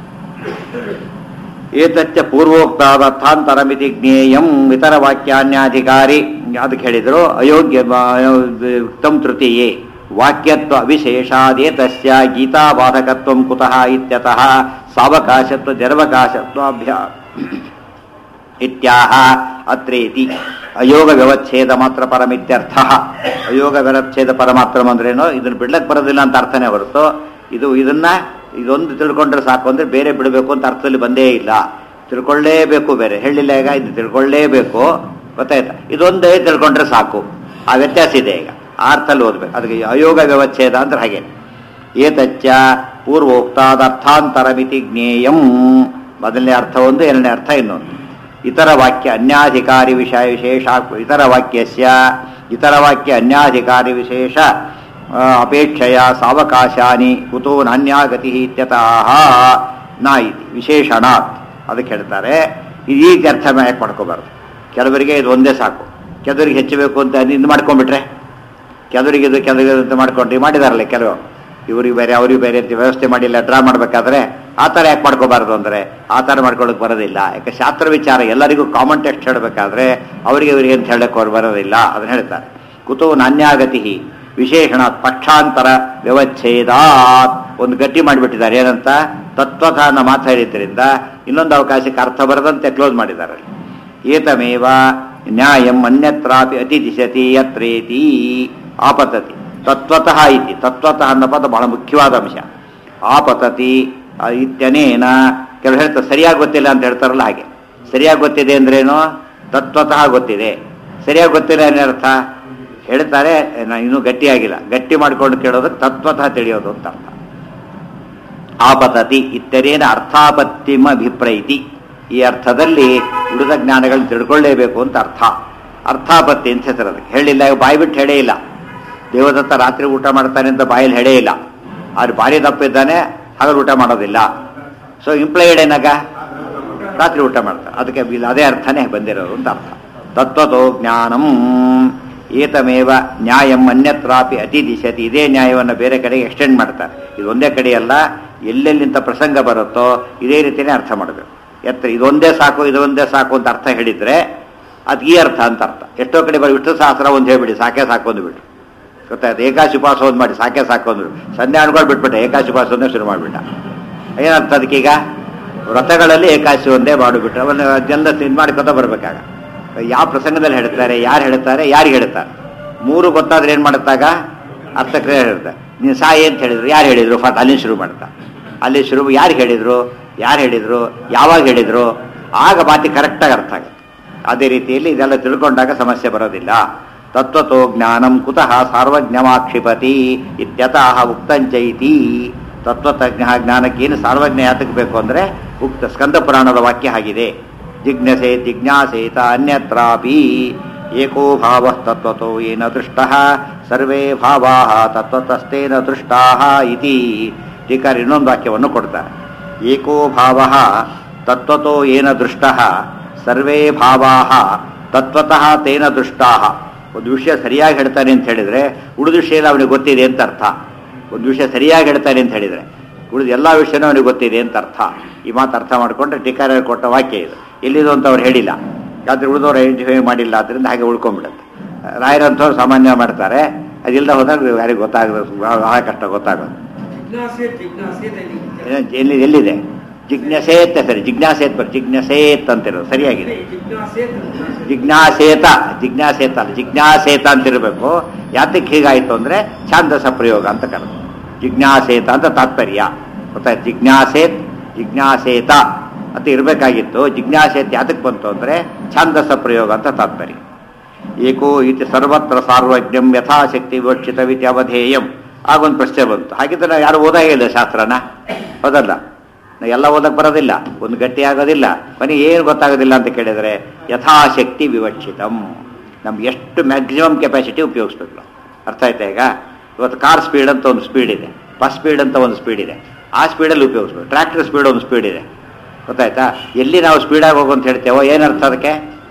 ಏತಚ್ಚ ಪೂರ್ವೋಕ್ತಾರ್ಥಾಂತರಮಿತಿ ಜ್ಞೇಯಂ ಇತರ ವಾಕ್ಯಾನ್ಯಾಧಿಕಾರಿ ಅದಕ್ಕೆ ಹೇಳಿದ್ರು ಅಯೋಗ್ಯ ಉಕ್ತಂ ತೃತೀಯೇ ವಾಕ್ಯತ್ವ ಅವಿಶೇಷಾದೇತಸ್ಯ ಗೀತಾಬಾಧಕತ್ವಂ ಕುತಃ ಇತ್ಯತಃ ಸಾವಕಾಶತ್ವ ಜರ್ವಕಾಶತ್ವಾಭ್ಯ ಇತ್ಯಾಹ ಅತ್ರೇತಿ ಅಯೋಗ ವ್ಯವಚ್ಛೇದ ಮಾತ್ರ ಪರಮಿತ್ಯರ್ಥ ಅಯೋಗ ವ್ಯವಚ್ಛೇದ ಪರಮಾತ್ರ ಅಂದ್ರೇನು ಇದನ್ನ ಬಿಡ್ಲಕ್ಕೆ ಬರೋದಿಲ್ಲ ಅಂತ ಅರ್ಥನೇ ಹೊರತು ಇದು ಇದನ್ನ ಇದೊಂದು ತಿಳ್ಕೊಂಡ್ರೆ ಸಾಕು ಅಂದ್ರೆ ಬೇರೆ ಬಿಡಬೇಕು ಅಂತ ಅರ್ಥದಲ್ಲಿ ಬಂದೇ ಇಲ್ಲ ತಿಳ್ಕೊಳ್ಳೇಬೇಕು ಬೇರೆ ಹೇಳಿಲ್ಲ ಈಗ ಇದು ತಿಳ್ಕೊಳ್ಳೇಬೇಕು ಗೊತ್ತಾಯ್ತಾ ಇದೊಂದೇ ತಿಳ್ಕೊಂಡ್ರೆ ಸಾಕು ಆ ವ್ಯತ್ಯಾಸ ಇದೆ ಈಗ ಆ ಅರ್ಥದಲ್ಲಿ ಓದ್ಬೇಕು ಅದಕ್ಕೆ ಅಯೋಗ ವ್ಯವಚ್ಛೇದ ಅಂದ್ರೆ ಹಾಗೆ ಏತಚ್ಚ ಪೂರ್ವೋಕ್ತಾದರ್ಥಾಂತರಮಿತಿ ಜ್ಞೇಯಂ ಮೊದಲನೇ ಅರ್ಥ ಒಂದು ಎರಡನೇ ಅರ್ಥ ಇನ್ನೊಂದು ಇತರ ವಾಕ್ಯ ಅನ್ಯಾಧಿಕಾರಿ ವಿಷಯ ವಿಶೇಷ ಇತರ ವಾಕ್ಯಸ್ಯ ಇತರ ವಾಕ್ಯ ಅನ್ಯಾಧಿಕಾರಿ ವಿಶೇಷ ಆ, ಅಪೇಕ್ಷೆಯ ಸಾವಕಾಶಾನಿ ಕುತೋ ನಾನ್ಯಾಗತಿ ಇತ್ಯತಃ ನಾ ಇತಿ ವಿಶೇಷಣಾತ್ ಅದಕ್ಕೆ ಹೇಳ್ತಾರೆ ಇದು ಈ ಅರ್ಥ ಯಾಕೆ ಮಾಡ್ಕೋಬಾರ್ದು ಕೆಲವರಿಗೆ ಇದು ಒಂದೇ ಸಾಕು ಕೆಲವರಿಗೆ ಹೆಚ್ಚಬೇಕು ಅಂತ ಇದು ಮಾಡ್ಕೊಂಡ್ಬಿಟ್ರೆ ಕೆಲವರಿಗೆ ಇದು ಕೆಲವರಿಗೆ ಇದು ಅಂತ ಮಾಡ್ಕೊಂಡು ಮಾಡಿದಾರಲ್ಲ ಕೆಲವು ಇವ್ರಿಗೆ ಬೇರೆ ಅವ್ರಿಗೆ ಬೇರೆ ಅಂತ ವ್ಯವಸ್ಥೆ ಮಾಡಿಲ್ಲ ಡ್ರಾ ಮಾಡಬೇಕಾದ್ರೆ ಆ ಥರ ಯಾಕೆ ಮಾಡ್ಕೋಬಾರ್ದು ಅಂದರೆ ಆ ಥರ ಮಾಡ್ಕೊಳ್ಳೋಕೆ ಬರೋದಿಲ್ಲ ಯಾಕೆ ಶಾಸ್ತ್ರ ವಿಚಾರ ಎಲ್ಲರಿಗೂ ಕಾಮನ್ ಟೆಕ್ಸ್ಟ್ ಹೇಳಬೇಕಾದ್ರೆ ಅವರಿಗೆ ಇವರಿಗೆ ಅಂತ ಹೇಳಕ್ಕೆ ಅವ್ರು ಬರೋದಿಲ್ಲ ಅದನ್ನ ಹೇಳ್ತಾರೆ ಕುತೋ ನಾನ್ಯಾಗತಿ ವಿಶೇಷಣ ಪಕ್ಷಾಂತರ ವ್ಯವಚ್ಛೇದಾತ್ ಒಂದು ಗಟ್ಟಿ ಮಾಡಿಬಿಟ್ಟಿದ್ದಾರೆ ಏನಂತ ತತ್ವಥ ಅನ್ನೋ ಮಾತು ಹೇಳಿದ್ರಿಂದ ಇನ್ನೊಂದು ಅವಕಾಶಕ್ಕೆ ಅರ್ಥ ಬರದಂತೆ ಕ್ಲೋಸ್ ಮಾಡಿದ್ದಾರೆ ಅಲ್ಲಿ. ಏತಮೇವ ನ್ಯಾಯಂ ಅನ್ಯತ್ರಾಪಿ ಅತಿದಿಶತಿ ಯತ್ರೇತಿ ಆಪತತಿ ತತ್ವತಃ ಇತಿ ತತ್ವತಃ ಅನ್ನೋ ಪದ ಬಹಳ ಮುಖ್ಯವಾದ ಅಂಶ ಆಪತತಿ ಆ, ಇತ್ಯನೇನ ಕೆಲವು ಹೇಳ್ತಾರೆ ಸರಿಯಾಗಿ ಗೊತ್ತಿಲ್ಲ ಅಂತ ಹೇಳ್ತಾರಲ್ಲ ಹಾಗೆ ಸರಿಯಾಗಿ ಗೊತ್ತಿದೆ ಅಂದ್ರೇನು ತತ್ವತಃ ಗೊತ್ತಿದೆ ಸರಿಯಾಗಿ ಗೊತ್ತಿಲ್ಲ ಏನರ್ಥ ಹೇಳ್ತಾರೆ ನಾ ಇನ್ನೂ ಗಟ್ಟಿಯಾಗಿಲ್ಲ ಗಟ್ಟಿ ಮಾಡ್ಕೊಂಡು ಕೇಳೋದಕ್ಕೆ ತತ್ವತಃ ತಿಳಿಯೋದು ಅಂತ ಅರ್ಥ ಆಪತತಿ ಇತ್ಯರೇನ ಅರ್ಥಾಪತ್ತಿಮ ಅಭಿಪ್ರೈತಿ ಈ ಅರ್ಥದಲ್ಲಿ ಉಳಿದ ಜ್ಞಾನಗಳನ್ನ ತಿಳ್ಕೊಳ್ಳೇಬೇಕು ಅಂತ ಅರ್ಥ ಅರ್ಥಾಪತ್ತಿ ಅಂತ ಹೆಸರು ಅದಕ್ಕೆ ಹೇಳಿಲ್ಲ ಈಗ ಬಾಯಿ ಬಿಟ್ಟು ಹೇಳೇ ಇಲ್ಲ ದೇವದತ್ತ ರಾತ್ರಿ ಊಟ ಮಾಡ್ತಾನೆ ಅಂತ ಬಾಯಲ್ಲಿ ಹೇಳೇ ಇಲ್ಲ ಆದ್ರೆ ಭಾರಿ ದಪ್ಪಿದ್ದಾನೆ ಹಗಲು ಊಟ ಮಾಡೋದಿಲ್ಲ ಸೊ ಇಂಪ್ಲೈಡ್ ಏನಾಗ ರಾತ್ರಿ ಊಟ ಮಾಡ್ತಾರೆ ಅದಕ್ಕೆ ಇಲ್ಲಿ ಅದೇ ಅರ್ಥನೇ ಬಂದಿರೋದು ಅಂತ ಅರ್ಥ ತತ್ವತೋ ಜ್ಞಾನಂ ಏತಮೇವ ನ್ಯಾಯಂ ಅನ್ಯತ್ರಾಪಿ ಅತಿ ದಿಶತಿ ಇದೇ ನ್ಯಾಯವನ್ನು ಬೇರೆ ಕಡೆಗೆ ಎಕ್ಸ್ಟೆಂಡ್ ಮಾಡ್ತಾರೆ ಇದು ಒಂದೇ ಕಡೆಯಲ್ಲ ಎಲ್ಲೆಲ್ಲಿಂತ ಪ್ರಸಂಗ ಬರುತ್ತೋ ಇದೇ ರೀತಿಯೇ ಅರ್ಥ ಮಾಡಬೇಕು ಎತ್ತರ ಇದೊಂದೇ ಸಾಕು ಇದೊಂದೇ ಸಾಕು ಅಂತ ಅರ್ಥ ಹೇಳಿದ್ರೆ ಅದು ಈ ಅರ್ಥ ಅಂತ ಅರ್ಥ ಎಷ್ಟೋ ಕಡೆ ಬರೀ ವಿಷ್ಣು ಸಹಸ್ರ ಒಂದು ಹೇಳ್ಬಿಡಿ ಸಾಕೆ ಸಾಕು ಅಂದ್ಬಿಟ್ಟು ಗೊತ್ತಾಯ್ತು ಏಕಾಶಿ ಉಪವಾಸ ಒಂದು ಮಾಡಿ ಸಾಕೆ ಸಾಕು ಅಂದ್ರು ಸಂಧ್ಯಾ ಅನ್ಕೊಂಡು ಬಿಟ್ಬಿಟ್ಟೆ ಏಕಾಶಿ ಉಪವಾಸ ಒಂದೇ ಶುರು ಮಾಡಿಬಿಟ್ಟ ಏನರ್ಥ ಅದಕ್ಕೀಗ ವ್ರತಗಳಲ್ಲಿ ಏಕಾಶಿ ಒಂದೇ ಮಾಡಿಬಿಟ್ರೆ ಅವನ್ನ ಅದೆಲ್ಲ ಇದು ಮಾಡ್ಕೊತ ಬರ್ಬೇಕಾಗ ಯಾವ ಪ್ರಸಂಗದಲ್ಲಿ ಹೇಳ್ತಾರೆ ಯಾರು ಹೇಳ್ತಾರೆ ಯಾರಿಗೆ ಹೇಳ್ತಾರೆ ಮೂರು ಗೊತ್ತಾದ್ರೆ ಏನು ಮಾಡುತ್ತಾಗ ಅರ್ಥಕ್ರಿಯೆ ಹೇಳ್ತಾರೆ ನೀನು ಸಾಯಿ ಅಂತ ಹೇಳಿದ್ರು ಯಾರು ಹೇಳಿದ್ರು ಫಟ್ ಅಲ್ಲಿ ಶುರು ಮಾಡ್ತಾ ಅಲ್ಲಿ ಶುರು ಯಾರು ಹೇಳಿದ್ರು ಯಾರು ಹೇಳಿದ್ರು ಯಾವಾಗ ಹೇಳಿದ್ರು ಆಗ ಮಾತಿ ಕರೆಕ್ಟಾಗಿ ಅರ್ಥ ಆಗುತ್ತೆ ಅದೇ ರೀತಿಯಲ್ಲಿ ಇದೆಲ್ಲ ತಿಳ್ಕೊಂಡಾಗ ಸಮಸ್ಯೆ ಬರೋದಿಲ್ಲ ತತ್ವತೋ ಜ್ಞಾನಂ ಕುತಃ ಸಾರ್ವಜ್ಞಮಾಕ್ಷಿಪತಿ ಇತ್ಯತಃ ಉಕ್ತಂಚೈತಿ ತತ್ವತಜ್ಞ ಜ್ಞಾನಕ್ಕೇನು ಸಾರ್ವಜ್ಞ ಯಾತಕ್ಕೆ ಬೇಕು ಅಂದರೆ ಉಕ್ತ ಸ್ಕಂದ ಪುರಾಣದ ವಾಕ್ಯ ಆಗಿದೆ ಜಿಜ್ಞಸೆ ಜಿಜ್ಞಾಸೇತ ಅನ್ಯತ್ರಾಪಿ ಏಕೋ ಭಾವ ತತ್ವತೋ ಏನ ದೃಷ್ಟ ಸರ್ವೇ ಭಾವಾ ತತ್ವತಸ್ತೇನ ದೃಷ್ಟಾ ಇತಿ ಟೀಕಾರ ಇನ್ನೊಂದು ವಾಕ್ಯವನ್ನು ಕೊಡ್ತಾರೆ ಏಕೋ ಭಾವ ತತ್ವತೋ ಏನ ದೃಷ್ಟ ಸರ್ವೇ ಭಾವಾ ತತ್ವತಃ ತೇನ ದೃಷ್ಟಾ ಒಂದು ವಿಷಯ ಸರಿಯಾಗಿ ಹೇಳ್ತಾನೆ ಅಂತ ಹೇಳಿದ್ರೆ ಉಳಿದ ವಿಷಯ ಎಲ್ಲ ಅವನಿಗೆ ಗೊತ್ತಿದೆ ಅಂತ ಅರ್ಥ ಒಂದು ವಿಷಯ ಸರಿಯಾಗಿ ಹೇಳ್ತಾನೆ ಅಂತ ಹೇಳಿದ್ರೆ ಉಳಿದ ಎಲ್ಲ ವಿಷಯನೂ ಅವನಿಗೆ ಗೊತ್ತಿದೆ ಅಂತ ಅರ್ಥ ಈ ಮಾತು ಅರ್ಥ ಮಾಡಿಕೊಂಡ್ರೆ ಟೀಕಾರ ಕೊಟ್ಟ ವಾಕ್ಯ ಇದು ಎಲ್ಲಿದು ಅಂತ ಅವ್ರು ಹೇಳಿಲ್ಲ ಯಾವ್ದು ಉಳಿದವ್ರು ಐಡೆಂಟಿಫೈ ಮಾಡಿಲ್ಲ ಅದರಿಂದ ಹಾಗೆ ಉಳ್ಕೊಂಡ್ಬಿಡುತ್ತೆ ರಾಯರಂಥವ್ರು ಸಾಮಾನ್ಯ ಮಾಡ್ತಾರೆ ಅದಿಲ್ಲದ ಹೋದಾಗ ಯಾರಿಗೆ ಗೊತ್ತಾಗೋದು ಬಹಳ ಕಷ್ಟ ಗೊತ್ತಾಗೋದು ಜಿಜ್ಞಾಸೇತ್ ಜಿಜ್ಞಾಸೇತ್ ಐತಿ. ಏನ್- ಎಲ್ಲಿ ಎಲ್ಲಿದೆ ಜಿಜ್ಞಾಸೇತ್ ಸರಿ ಜಿಜ್ಞಾಸೇತ್ ಬರ್ ಜಿಜ್ಞಾಸೇತ್ ಅಂತಿರೋದು ಸರಿಯಾಗಿದೆ ಜಿಜ್ಞಾಸೇತ್ ಜಿಜ್ಞಾಸೇತ ಜಿಜ್ಞಾಸೇತ ಅಲ್ಲ ಜಿಜ್ಞಾಸೇತ ಅಂತಿರಬೇಕು ಯಾತಕ್ಕೆ ಹೀಗಾಯ್ತು ಅಂದ್ರೆ ಛಾಂದಸ ಪ್ರಯೋಗ ಅಂತ ಕರೆದು ಜಿಜ್ಞಾಸೇತ ಅಂತ ತಾತ್ಪರ್ಯ ಗೊತ್ತಾಯ್ತು ಜಿಜ್ಞಾಸೇತ್ ಜಿಜ್ಞಾಸೇತ ಅಂತ ಇರಬೇಕಾಗಿತ್ತು ಜಿಜ್ಞಾಸೇತ್ ಯಾತಕ್ಕೆ ಬಂತು ಅಂದ್ರೆ ಛಾಂದಸ ಪ್ರಯೋಗ ಅಂತ ತಾತ್ಪರ್ಯ ಏಕೋ ಇತಿ ಸರ್ವತ್ರ ಸಾರ್ವಜ್ಞಂ ಯಥಾಶಕ್ತಿ ವಿವಕ್ಷಿತವಿತಿ ಅವಧೇಯಂ ಆಗೊಂದು ಪ್ರಶ್ನೆ ಬಂತು ಹಾಗಿದ್ರೆ ನಾವು ಯಾರು ಓದಾಗೇ ಇಲ್ಲ ಶಾಸ್ತ್ರನ ಹೌದಲ್ಲ ನಾವು ಎಲ್ಲ ಓದಕ್ಕೆ ಬರೋದಿಲ್ಲ ಒಂದು ಗಟ್ಟಿ ಆಗೋದಿಲ್ಲ ಕೊನೆಗೆ ಏನು ಗೊತ್ತಾಗೋದಿಲ್ಲ ಅಂತ ಕೇಳಿದರೆ ಯಥಾಶಕ್ತಿ ವಿವಕ್ಷಿತಂ ನಮ್ಗೆ ಎಷ್ಟು ಮ್ಯಾಕ್ಸಿಮಮ್ ಕೆಪಾಸಿಟಿ ಉಪಯೋಗಿಸ್ಬೇಕು ನಾವು. ಅರ್ಥ ಆಯ್ತಾ ಈಗ ಇವತ್ತು ಕಾರ್ ಸ್ಪೀಡ್ ಅಂತ ಒಂದು ಸ್ಪೀಡ್ ಇದೆ ಬಸ್ ಸ್ಪೀಡ್ ಅಂತ ಒಂದು ಸ್ಪೀಡ್ ಇದೆ ಆ ಸ್ಪೀಡಲ್ಲಿ ಉಪಯೋಗಿಸ್ಬೇಕು ಟ್ರ್ಯಾಕ್ಟರ್ ಸ್ಪೀಡ್ ಒಂದು ಸ್ಪೀಡ್ ಇದೆ ಗೊತ್ತಾಯ್ತಾ ಎಲ್ಲಿ ನಾವು ಸ್ಪೀಡಾಗಿ ಹೋಗು ಅಂತ ಹೇಳ್ತೇವೋ ಏನರ್ಥ ಅದಕ್ಕೆ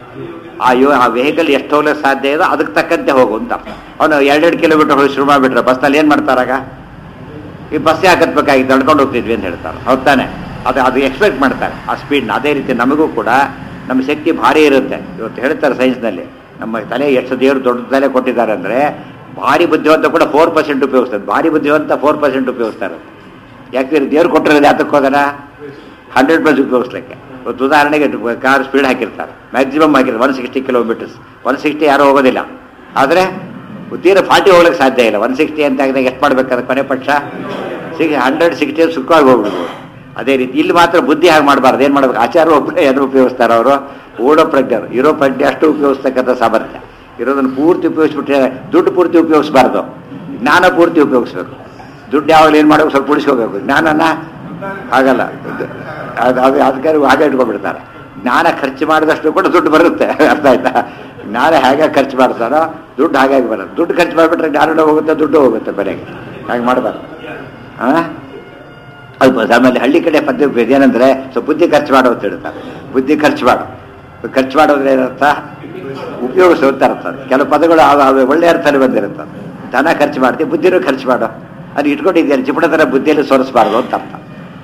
ಆ ಯೋ ಆ ವೆಹಿಕಲ್ ಎಷ್ಟು ಹೋಗ್ಲಿಕ್ಕೆ ಸಾಧ್ಯ ಇದೋ ಅದಕ್ಕೆ ತಕ್ಕಂತೆ ಹೋಗು ಅಂತ ಅವನು ಎರಡೆರಡು ಕಿಲೋಮೀಟರ್ ಹೋಗಿ ಶುರು ಮಾಡಿಬಿಟ್ರೆ ಬಸ್ನಲ್ಲಿ ಏನು ಮಾಡ್ತಾರಾಗ ಈ ಬಸ್ ಹಾಕತ್ಬೇಕಾಗಿ ತಳ್ಕೊಂಡು ಹೋಗ್ತಿದ್ವಿ ಅಂತ ಹೇಳ್ತಾರೆ ಹೌದ್ ತಾನೆ ಅದು ಅದು ಎಕ್ಸ್ಪೆಕ್ಟ್ ಮಾಡ್ತಾರೆ ಆ ಸ್ಪೀಡ್ನ ಅದೇ ರೀತಿ ನಮಗೂ ಕೂಡ ನಮ್ಮ ಶಕ್ತಿ ಭಾರಿ ಇರುತ್ತೆ ಇವತ್ತು ಹೇಳ್ತಾರೆ ಸೈನ್ಸ್ನಲ್ಲಿ ನಮ್ಮ ತಲೆ ಎಷ್ಟು ದೇವರು ದೊಡ್ಡ ತಲೆ ಕೊಟ್ಟಿದ್ದಾರೆ ಅಂದರೆ ಭಾರಿ ಬುದ್ಧಿವಂತ ಕೂಡ ಫೋರ್ ಪರ್ಸೆಂಟ್ ಉಪಯೋಗಿಸ್ತಾರೆ ಭಾರಿ ಬುದ್ಧಿವಂತ ಫೋರ್ ಪರ್ಸೆಂಟ್ ಉಪಯೋಗಿಸ್ತಾರೆ ಯಾಕೆ ದೇವ್ರು ಕೊಟ್ಟಿರೋದು ಯಾತಕ್ಕೆ ಹೋಗೋಣ ಹಂಡ್ರೆಡ್ ಪರ್ಸೆಂಟ್ ಉಪಯೋಗಿಸ್ಲಿಕ್ಕೆ ಇವತ್ತು ಉದಾಹರಣೆಗೆ ಕಾರ್ ಸ್ಪೀಡ್ ಹಾಕಿರ್ತಾರೆ ಮ್ಯಾಕ್ಸಿಮಮ್ ಹಾಕಿರ್ತಾರೆ one sixty kilometres one sixty ಯಾರೂ ಹೋಗೋದಿಲ್ಲ ಆದರೆ ತೀರ ಫಾರ್ಟಿ ಹೋಗ್ಲಿಕ್ಕೆ ಸಾಧ್ಯ ಇಲ್ಲ ಒನ್ ಸಿಕ್ಸ್ಟಿ ಅಂತ ಆಗಿದಾಗ ಎಷ್ಟು ಮಾಡ್ಬೇಕಾದ್ರೆ ಕೊನೆ ಪಕ್ಷ ಸಿಕ್ಸ್ ಹಂಡ್ರೆಡ್ ಸಿಕ್ಸ್ಟಿ ಸುಖವಾಗಿ ಹೋಗ್ಬಿಡ್ಬೋದು ಅದೇ ರೀತಿ ಇಲ್ಲಿ ಮಾತ್ರ ಬುದ್ಧಿ ಹಾಗೆ ಮಾಡಬಾರ್ದು ಏನು ಮಾಡ್ಬೇಕು ಆಚಾರ ಒಬ್ಬರೇ ಏನು ಉಪಯೋಗಿಸ್ತಾರೆ ಅವರು ಓಡೋ ಪ್ರಜ್ಞರು ಇರೋ ಪ್ರಜ್ಞೆ ಅಷ್ಟು ಉಪಯೋಗಿಸ್ತಕ್ಕಂಥ ಸಾಮರ್ಥ್ಯ ಇರೋದನ್ನು ಪೂರ್ತಿ ಉಪಯೋಗಿಸ್ಬಿಟ್ರೆ ದುಡ್ಡು ಪೂರ್ತಿ ಉಪಯೋಗಿಸ್ಬಾರ್ದು ಜ್ಞಾನ ಪೂರ್ತಿ ಉಪಯೋಗಿಸ್ಬೇಕು ದುಡ್ಡು ಯಾವಾಗಲೂ ಏನು ಮಾಡಬೇಕು ಸ್ವಲ್ಪ ಉಳಿಸ್ಕೋಬೇಕು ಜ್ಞಾನನ ಹಾಗಲ್ಲ ಅದು ಅದು ಅದಕ್ಕೆ ಹಾಗೆ ಇಟ್ಕೊಂಡ್ಬಿಡ್ತಾರೆ ಜ್ಞಾನ ಖರ್ಚು ಮಾಡಿದಷ್ಟು ಕೂಡ ದುಡ್ಡು ಬರುತ್ತೆ ಅರ್ಥ ಆಯ್ತಾ ಜ್ಞಾನ ಹೇಗೆ ಖರ್ಚು ಮಾಡ್ತಾರೋ ದುಡ್ಡು ಹಾಗಾಗಿ ಬರುತ್ತೆ ದುಡ್ಡು ಖರ್ಚು ಮಾಡಿಬಿಟ್ರೆ ಜ್ಞಾನ ಹೋಗುತ್ತೆ ದುಡ್ಡು ಹೋಗುತ್ತೆ ಬೆಲೆಗೆ ಹಾಗೆ ಮಾಡಬಾರ್ದು ಹಾಂ ಅದು ಬ- ಆಮೇಲೆ ಹಳ್ಳಿ ಕಡೆ ಪದ್ಧತಿ ಏನಂದ್ರೆ ಸ್ವಲ್ಪ ಬುದ್ಧಿ ಖರ್ಚು ಮಾಡು ಅಂತ ಹೇಳ್ತಾರೆ ಬುದ್ಧಿ ಖರ್ಚು ಮಾಡು ಖರ್ಚು ಮಾಡೋದ್ರೆ ಏನರ್ಥ ಉಪಯೋಗಿಸು ಅಂತ ಅರ್ಥ ಅದು. ಕೆಲವು ಪದಗಳು ಅವ- ಅವು ಒಳ್ಳೆ ಅರ್ಥದಲ್ಲಿ ಬಂದಿರುತ್ತೆ ಧನ ಖರ್ಚು ಮಾಡ್ತೀವಿ ಬುದ್ಧಿನೂ ಖರ್ಚು ಮಾಡು ಅದು ಇಟ್ಕೊಂಡಿದ್ದೀರಿ ಚಿಪಟ ಥರ ಬುದ್ಧಿಯಲ್ಲಿ ಸೋರಿಸಬಾರ್ದು ಅಂತ ಅರ್ಥ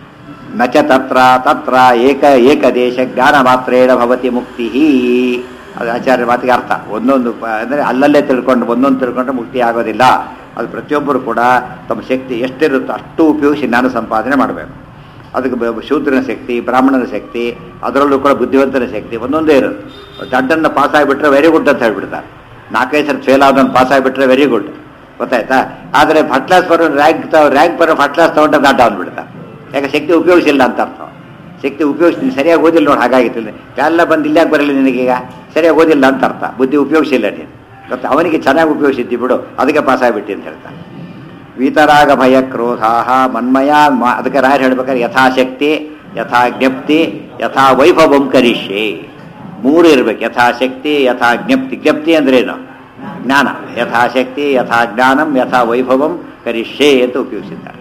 ನಚ ತತ್ರ ತತ್ರ ಏಕ ಏಕದೇಶ ಜ್ಞಾನ ಮಾತ್ರೇಣ ಭವತಿ ಮುಕ್ತಿ ಅದು ಆಚಾರ್ಯ ಮಾತಿಗೆ ಅರ್ಥ ಒಂದೊಂದು ಪ- ಅಂದ್ರೆ ಅಲ್ಲಲ್ಲೇ ತಿಳ್ಕೊಂಡು ಒಂದೊಂದು ತಿಳ್ಕೊಂಡ್ರೆ ಮುಕ್ತಿ ಆಗೋದಿಲ್ಲ ಅದು ಪ್ರತಿಯೊಬ್ಬರು ಕೂಡ ತಮ್ಮ ಶಕ್ತಿ ಎಷ್ಟಿರುತ್ತೋ ಅಷ್ಟು ಉಪಯೋಗಿಸಿ ಜ್ಞಾನ ಸಂಪಾದನೆ ಮಾಡಬೇಕು ಅದಕ್ಕೆ ಬ- ಶೂದ್ರನ ಶಕ್ತಿ ಬ್ರಾಹ್ಮಣನ ಶಕ್ತಿ ಅದರಲ್ಲೂ ಕೂಡ ಬುದ್ಧಿವಂತನ ಶಕ್ತಿ ಒಂದೊಂದೇ ಇರುತ್ತೆ ದಡ್ಡನ್ನು ಪಾಸ್ ಆಗಿಬಿಟ್ರೆ ವೆರಿ ಗುಡ್ ಅಂತ ಹೇಳ್ಬಿಡ್ತಾರೆ ನಾಲ್ಕೈದು ಸಲ ಫೇಲ್ ಆದವನು ಪಾಸ್ ಆಗಿಬಿಟ್ರೆ ವೆರಿ ಗುಡ್ ಗೊತ್ತಾಯ್ತಾ ಆದರೆ ಫಸ್ಟ್ ಕ್ಲಾಸ್ ಬರೋ ರ್ಯಾಂಕ್ ರ್ಯಾಂಕ್ ಬರೋ ಫಸ್ಟ್ ಕ್ಲಾಸ್ ತಗೊಂಡ ದಡ್ಡ ಅಂದ್ಬಿಡ್ತಾರೆ ಯಾಕೆ ಶಕ್ತಿ ಉಪಯೋಗಿಸಿಲ್ಲ ಅಂತ ಅರ್ಥ ಶಕ್ತಿ ಉಪಯೋಗಿಸ್ತೀನಿ ಸರಿಯಾಗಿ ಓದಿಲ್ಲ ನೋಡಿ ಹಾಗಾಗಿತ್ತು ಎಲ್ಲ ಬಂದು ಇಲ್ಲಾಕೆ ಬರಲಿ ನಿನಗೀಗ ಸರಿಯಾಗಿ ಓದಿಲ್ಲ ಅಂತ ಅರ್ಥ ಬುದ್ಧಿ ಉಪಯೋಗಿಸಿಲ್ಲ ನೀನು ಗೊತ್ತಾ ಅವನಿಗೆ ಚೆನ್ನಾಗಿ ಉಪಯೋಗಿಸಿದ್ದಿ ಬಿಡು ಅದಕ್ಕೆ ಪಾಸ್ ಆಗಿಬಿಟ್ಟಿ ಅಂತ ಹೇಳ್ತಾನೆ ವೀತರಾಗ ಭಯ ಕ್ರೋಧಾ ಮನ್ಮಯ ಮ- ಅದಕ್ಕೆ ರಾಯರು ಹೇಳ್ಬೇಕಾದ್ರೆ ಯಥಾಶಕ್ತಿ ಯಥಾ ಜ್ಞಪ್ತಿ ಯಥಾ ವೈಭವಂ ಕರಿಷ್ಯೆ ಮೂರು ಇರ್ಬೇಕು ಯಥಾಶಕ್ತಿ ಯಥಾ ಜ್ಞಪ್ತಿ ಜ್ಞಪ್ತಿ ಅಂದ್ರೇನು ಜ್ಞಾನ ಯಥಾಶಕ್ತಿ ಯಥಾ ಜ್ಞಾನಂ ಯಥಾ ವೈಭವಂ ಕರಿಷ್ಯೆ ಅಂತ ಉಪಯೋಗಿಸಿದ್ದಾರೆ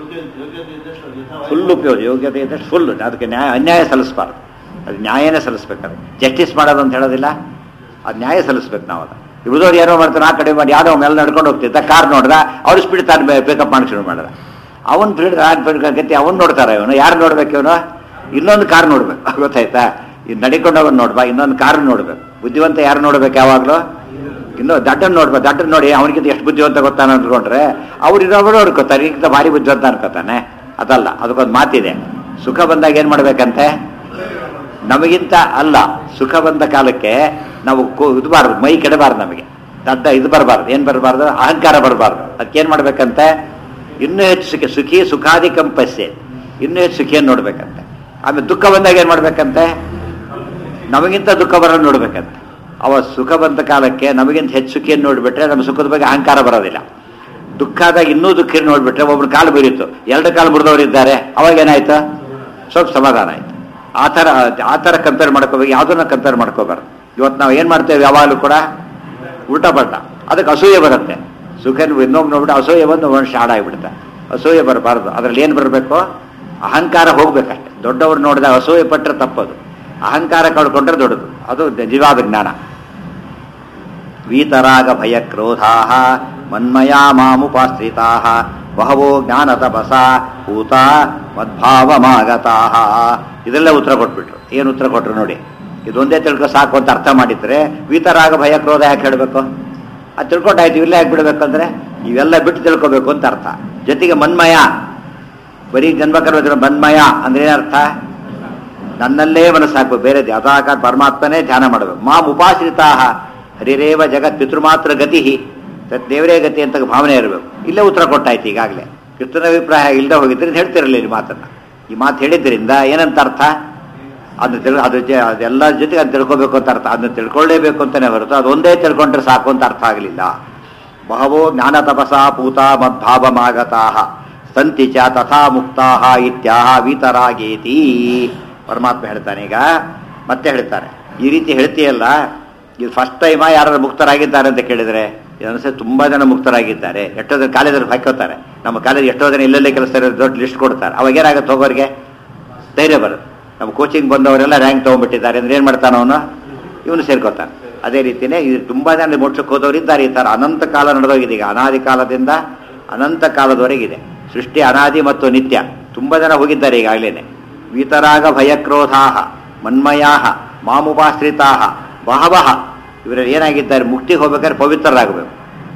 ಫುಲ್ ಉಪಯೋಗ ಯೋಗ್ಯತೆ ಇದ್ದಷ್ಟು ಫುಲ್ ಅದಕ್ಕೆ ನ್ಯಾಯ ಅನ್ಯಾಯ ಸಲ್ಲಿಸಬಾರ್ದು ಅದು ನ್ಯಾಯನೇ ಸಲ್ಲಿಸ್ಬೇಕಾದ್ರೆ ಜಸ್ಟಿಸ್ ಮಾಡೋದು ಅಂತ ಹೇಳೋದಿಲ್ಲ ಅದು ನ್ಯಾಯ ಸಲ್ಲಿಸ್ಬೇಕು ನಾವು ಅದು ಇವ್ರದವ್ರು ಏನೋ ಮಾಡ್ತಾರೆ ಆ ಕಡೆ ಮಾಡಿ ಯಾರೋ ಮೇಲೆ ನಡ್ಕೊಂಡು ಹೋಗ್ತಿದ್ದ ಕಾರ್ ನೋಡ್ದ ಅವ್ರು ಸ್ಪೀಡ್ ತಾನು ಪಿಕಪ್ ಮಾಡಿ ಶುರು ಮಾಡಿದ ಅವನ್ ಸ್ಪೀಡ್ ಗತಿ ಅವನ್ ನೋಡ್ತಾರೆ ಇವನು ಯಾರು ನೋಡ್ಬೇಕು ಇವನು ಇನ್ನೊಂದು ಕಾರ್ ನೋಡ್ಬೇಕು ಗೊತ್ತಾಯ್ತಾ ಇದು ನಡಿಕೊಂಡವನ್ ನೋಡ್ಬಾ ಇನ್ನೊಂದು ಕಾರ್ ನೋಡ್ಬೇಕು ಬುದ್ಧಿವಂತ ಯಾರು ನೋಡ್ಬೇಕು ಯಾವಾಗಲೂ ಇನ್ನು ದಡ್ಡನ್ ನೋಡ್ಬೇಕು ದಡ್ಡನ್ ನೋಡಿ ಅವನಿಗಿಂತ ಎಷ್ಟು ಬುದ್ಧಿವಂತ ಗೊತ್ತಾನ ಅಂದ್ಕೊಂಡ್ರೆ ಅವ್ರು ಇನ್ನೊಬ್ಬರು ಅನ್ಕೋತಾರೆ ಈಗಿಂತ ಭಾರಿ ಬುದ್ಧಿವಂತ ಅನ್ಕೋತಾನೆ ಅದಲ್ಲ ಅದಕ್ಕೊಂದು ಮಾತಿದೆ ಸುಖ ಬಂದಾಗ ಏನ್ ಮಾಡ್ಬೇಕಂತೆ ನಮಗಿಂತ ಅಲ್ಲ ಸುಖ ಬಂದ ಕಾಲಕ್ಕೆ ನಾವು ಕೋ- ಇದು ಬಾರದು ಮೈ ಕೆಡಬಾರ್ದು ನಮಗೆ ದಡ್ಡ ಇದು ಬರಬಾರ್ದು ಏನ್ ಬರಬಾರ್ದು ಅಹಂಕಾರ ಬರಬಾರ್ದು ಅದಕ್ಕೇನ್ ಮಾಡ್ಬೇಕಂತೆ ಇನ್ನೂ ಹೆಚ್ಚು ಸುಖಿ ಸುಖಿ ಸುಖಾದಿ ಕಂಪಸ್ಸೆ ಇನ್ನೂ ಹೆಚ್ಚು ಸುಖಿಯನ್ನು ನೋಡ್ಬೇಕಂತೆ ಆಮೇಲೆ ದುಃಖ ಬಂದಾಗ ಏನ್ ಮಾಡ್ಬೇಕಂತೆ ನಮಗಿಂತ ದುಃಖ ಬರೋದು ನೋಡ್ಬೇಕಂತೆ ಅವ ಸುಖ ಬಂದ ಕಾಲಕ್ಕೆ ನಮಗಿಂತ ಹೆಚ್ಚು ಸುಖಿಯನ್ನು ನೋಡ್ಬಿಟ್ರೆ ನಮ್ಮ ಸುಖದ ಬಗ್ಗೆ ಅಹಂಕಾರ ಬರೋದಿಲ್ಲ ದುಃಖ ಆದಾಗ ಇನ್ನೂ ದುಃಖ ನೋಡ್ಬಿಟ್ರೆ ಒಬ್ರು ಕಾಲು ಮುರಿಯಿತು ಎರಡು ಕಾಲು ಮುರಿದವರು ಇದ್ದಾರೆ ಅವಾಗ ಏನಾಯ್ತು ಸ್ವಲ್ಪ ಸಮಾಧಾನ ಆಯ್ತು ಆ ಥರ ಆ ಥರ ಕಂಪೇರ್ ಮಾಡ್ಕೋಬೇಕು ಯಾವುದನ್ನ ಕಂಪೇರ್ ಮಾಡ್ಕೋಬಾರ್ದು ಇವತ್ತು ನಾವು ಏನು ಮಾಡ್ತೇವೆ ಯಾವಾಗಲೂ ಕೂಡ ಉಲ್ಟಾ ಪಲ್ಟ ಅದಕ್ಕೆ ಅಸೂಯೆ ಬರುತ್ತೆ ಸುಖ ಇನ್ನೊಬ್ಬ ನೋಡ್ಬಿಟ್ಟು ಅಸೂಯೆ ಬಂದು ಒಂದು ಶಾಡ್ ಆಗಿಬಿಡುತ್ತೆ ಅಸೂಯೆ ಬರಬಾರ್ದು ಅದ್ರಲ್ಲಿ ಏನು ಬರಬೇಕು ಅಹಂಕಾರ ಹೋಗ್ಬೇಕಷ್ಟೆ ದೊಡ್ಡವ್ರು ನೋಡಿದಾಗ ಅಸೂಯೆ ಪಟ್ಟರೆ ತಪ್ಪದು ಅಹಂಕಾರ ಕಳ್ಕೊಂಡ್ರೆ ದೊಡ್ಡದು ಅದು ನಿಜವಾದ ಜ್ಞಾನ ವೀತರಾಗ ಭಯ ಕ್ರೋಧಾ ಮನ್ಮಯಾ ಮಾಮುಪಾಶ್ರಿತಾ ಬಹವೋ ಜ್ಞಾನ ತಪಸ ಭೂತ ಮದ್ಭಾವಮಾಗತಾ ಇದೆಲ್ಲ ಉತ್ತರ ಕೊಟ್ಬಿಟ್ರು ಏನು ಉತ್ತರ ಕೊಟ್ರು ನೋಡಿ ಇದೊಂದೇ ತಿಳ್ಕೊ ಸಾಕು ಅಂತ ಅರ್ಥ ಮಾಡಿದ್ರೆ ವೀತರಾಗ ಭಯ ಕ್ರೋಧ ಯಾಕೆ ಹೇಳಬೇಕು ಅದು ತಿಳ್ಕೊಂಡಾಯ್ತು ಇವೆಲ್ಲ ಯಾಕೆ ಬಿಡ್ಬೇಕಂದ್ರೆ ಇವೆಲ್ಲ ಬಿಟ್ಟು ತಿಳ್ಕೊಬೇಕು ಅಂತ ಅರ್ಥ ಜೊತೆಗೆ ಮನ್ಮಯ ಬರೀ ಜನ್ಮಕರ್ಮ ಮನ್ಮಯ ಅಂದ್ರೆ ಏನರ್ಥ ನನ್ನಲ್ಲೇ ಮನಸ್ಸಾಕ್ಬೇಕು ಬೇರೆ ಅದಾಕಾರ ಪರಮಾತ್ಮನೇ ಧ್ಯಾನ ಮಾಡಬೇಕು ಮಾಂ ಉಪಾಶ್ರಿತಾ ಹರಿರೇವ ಜಗತ್ ಪಿತೃಮಾತ್ರ ಗತಿ ತತ್ ದೇವರೇ ಗತಿ ಅಂತ ಭಾವನೆ ಇರಬೇಕು ಇಲ್ಲೇ ಉತ್ತರ ಕೊಟ್ಟಾಯ್ತು ಈಗಾಗಲೇ ಕೃಷ್ಣನ ಅಭಿಪ್ರಾಯ ಇಲ್ಲದೆ ಹೋಗಿದ್ರೆ ಹೇಳ್ತಿರಲಿಲ್ಲ ಈ ಮಾತನ್ನ ಈ ಮಾತು ಹೇಳಿದ್ರಿಂದ ಏನಂತ ಅರ್ಥ ಅದನ್ನ ತಿಳ್ ಅದ್ರ ಜ ಅದೆಲ್ಲ ಜೊತೆಗೆ ಅದು ತಿಳ್ಕೊಬೇಕು ಅಂತ ಅರ್ಥ ಅದನ್ನ ತಿಳ್ಕೊಳ್ಳೇಬೇಕು ಅಂತಾನೆ ಹೊರತು ಅದೊಂದೇ ತಿಳ್ಕೊಂಡ್ರೆ ಸಾಕು ಅಂತ ಅರ್ಥ ಆಗಲಿಲ್ಲ ಬಹವೋ ಜ್ಞಾನ ತಪಸ ಪೂತ ಮದ್ಭಾವಮಾಗತಾ ಸಂತಿ ಚ ತಥಾ ಮುಕ್ತಾ ಇತ್ಯಾಹ ವೀತರಾಗೇತಿ ಪರಮಾತ್ಮ ಹೇಳ್ತಾನೆ ಈಗ ಮತ್ತೆ ಹೇಳ್ತಾರೆ ಈ ರೀತಿ ಹೇಳ್ತೀಯಲ್ಲ ಇದು ಫಸ್ಟ್ ಟೈಮ ಯಾರು ಮುಕ್ತರಾಗಿದ್ದಾರೆ ಅಂತ ಕೇಳಿದ್ರೆ ಅನ್ಸೆ ತುಂಬಾ ಜನ ಮುಕ್ತರಾಗಿದ್ದಾರೆ ಎಷ್ಟೋ ಜನ ಕಾಲೇಜಲ್ಲಿ ಹಾಕೋತಾರೆ ನಮ್ಮ ಕಾಲೇಜ್ ಎಷ್ಟೋ ಜನ ಇಲ್ಲಲ್ಲೇ ಕೆಲಸ ಇರೋದು ದೊಡ್ಡ ಲಿಸ್ಟ್ ಕೊಡ್ತಾರೆ ಅವಾಗ ಏನಾಗುತ್ತೆ ಹೋಗೋರಿಗೆ ಧೈರ್ಯ ಬರುತ್ತೆ ನಮ್ಮ ಕೋಚಿಂಗ್ ಬಂದವರೆಲ್ಲ ರ್ಯಾಂಕ್ ತೊಗೊಂಡ್ಬಿಟ್ಟಿದ್ದಾರೆ ಅಂದ್ರೆ ಏನು ಮಾಡ್ತಾನೆ ಅವನು ಇವನು ಸೇರ್ಕೋತಾನೆ ಅದೇ ರೀತಿಯೇ ಇದು ತುಂಬಾ ಜನ ಮೋಕ್ಷಕ್ಕೆ ಹೋದವರು ಇದ್ದಾರೆ ಈ ಥರ ಅನಂತ ಕಾಲ ನಡೆದೋಗಿದೆ ಈಗ ಅನಾದಿ ಕಾಲದಿಂದ ಅನಂತ ಕಾಲದವರೆಗಿದೆ ಸೃಷ್ಟಿ ಅನಾದಿ ಮತ್ತು ನಿತ್ಯ ತುಂಬಾ ಜನ ಹೋಗಿದ್ದಾರೆ ಈಗಾಗಲೇ ವೀತರಾಗ ಭಯಕ್ರೋಧಾ ಮನ್ಮಯಾ ಮಾಮುಪಾಶ್ರಿತಾ ಬಹವಹ ಇವರಲ್ಲಿ ಏನಾಗಿದ್ದಾರೆ ಮುಕ್ತಿಗೆ ಹೋಗ್ಬೇಕಾದ್ರೆ ಪವಿತ್ರರಾಗಬೇಕು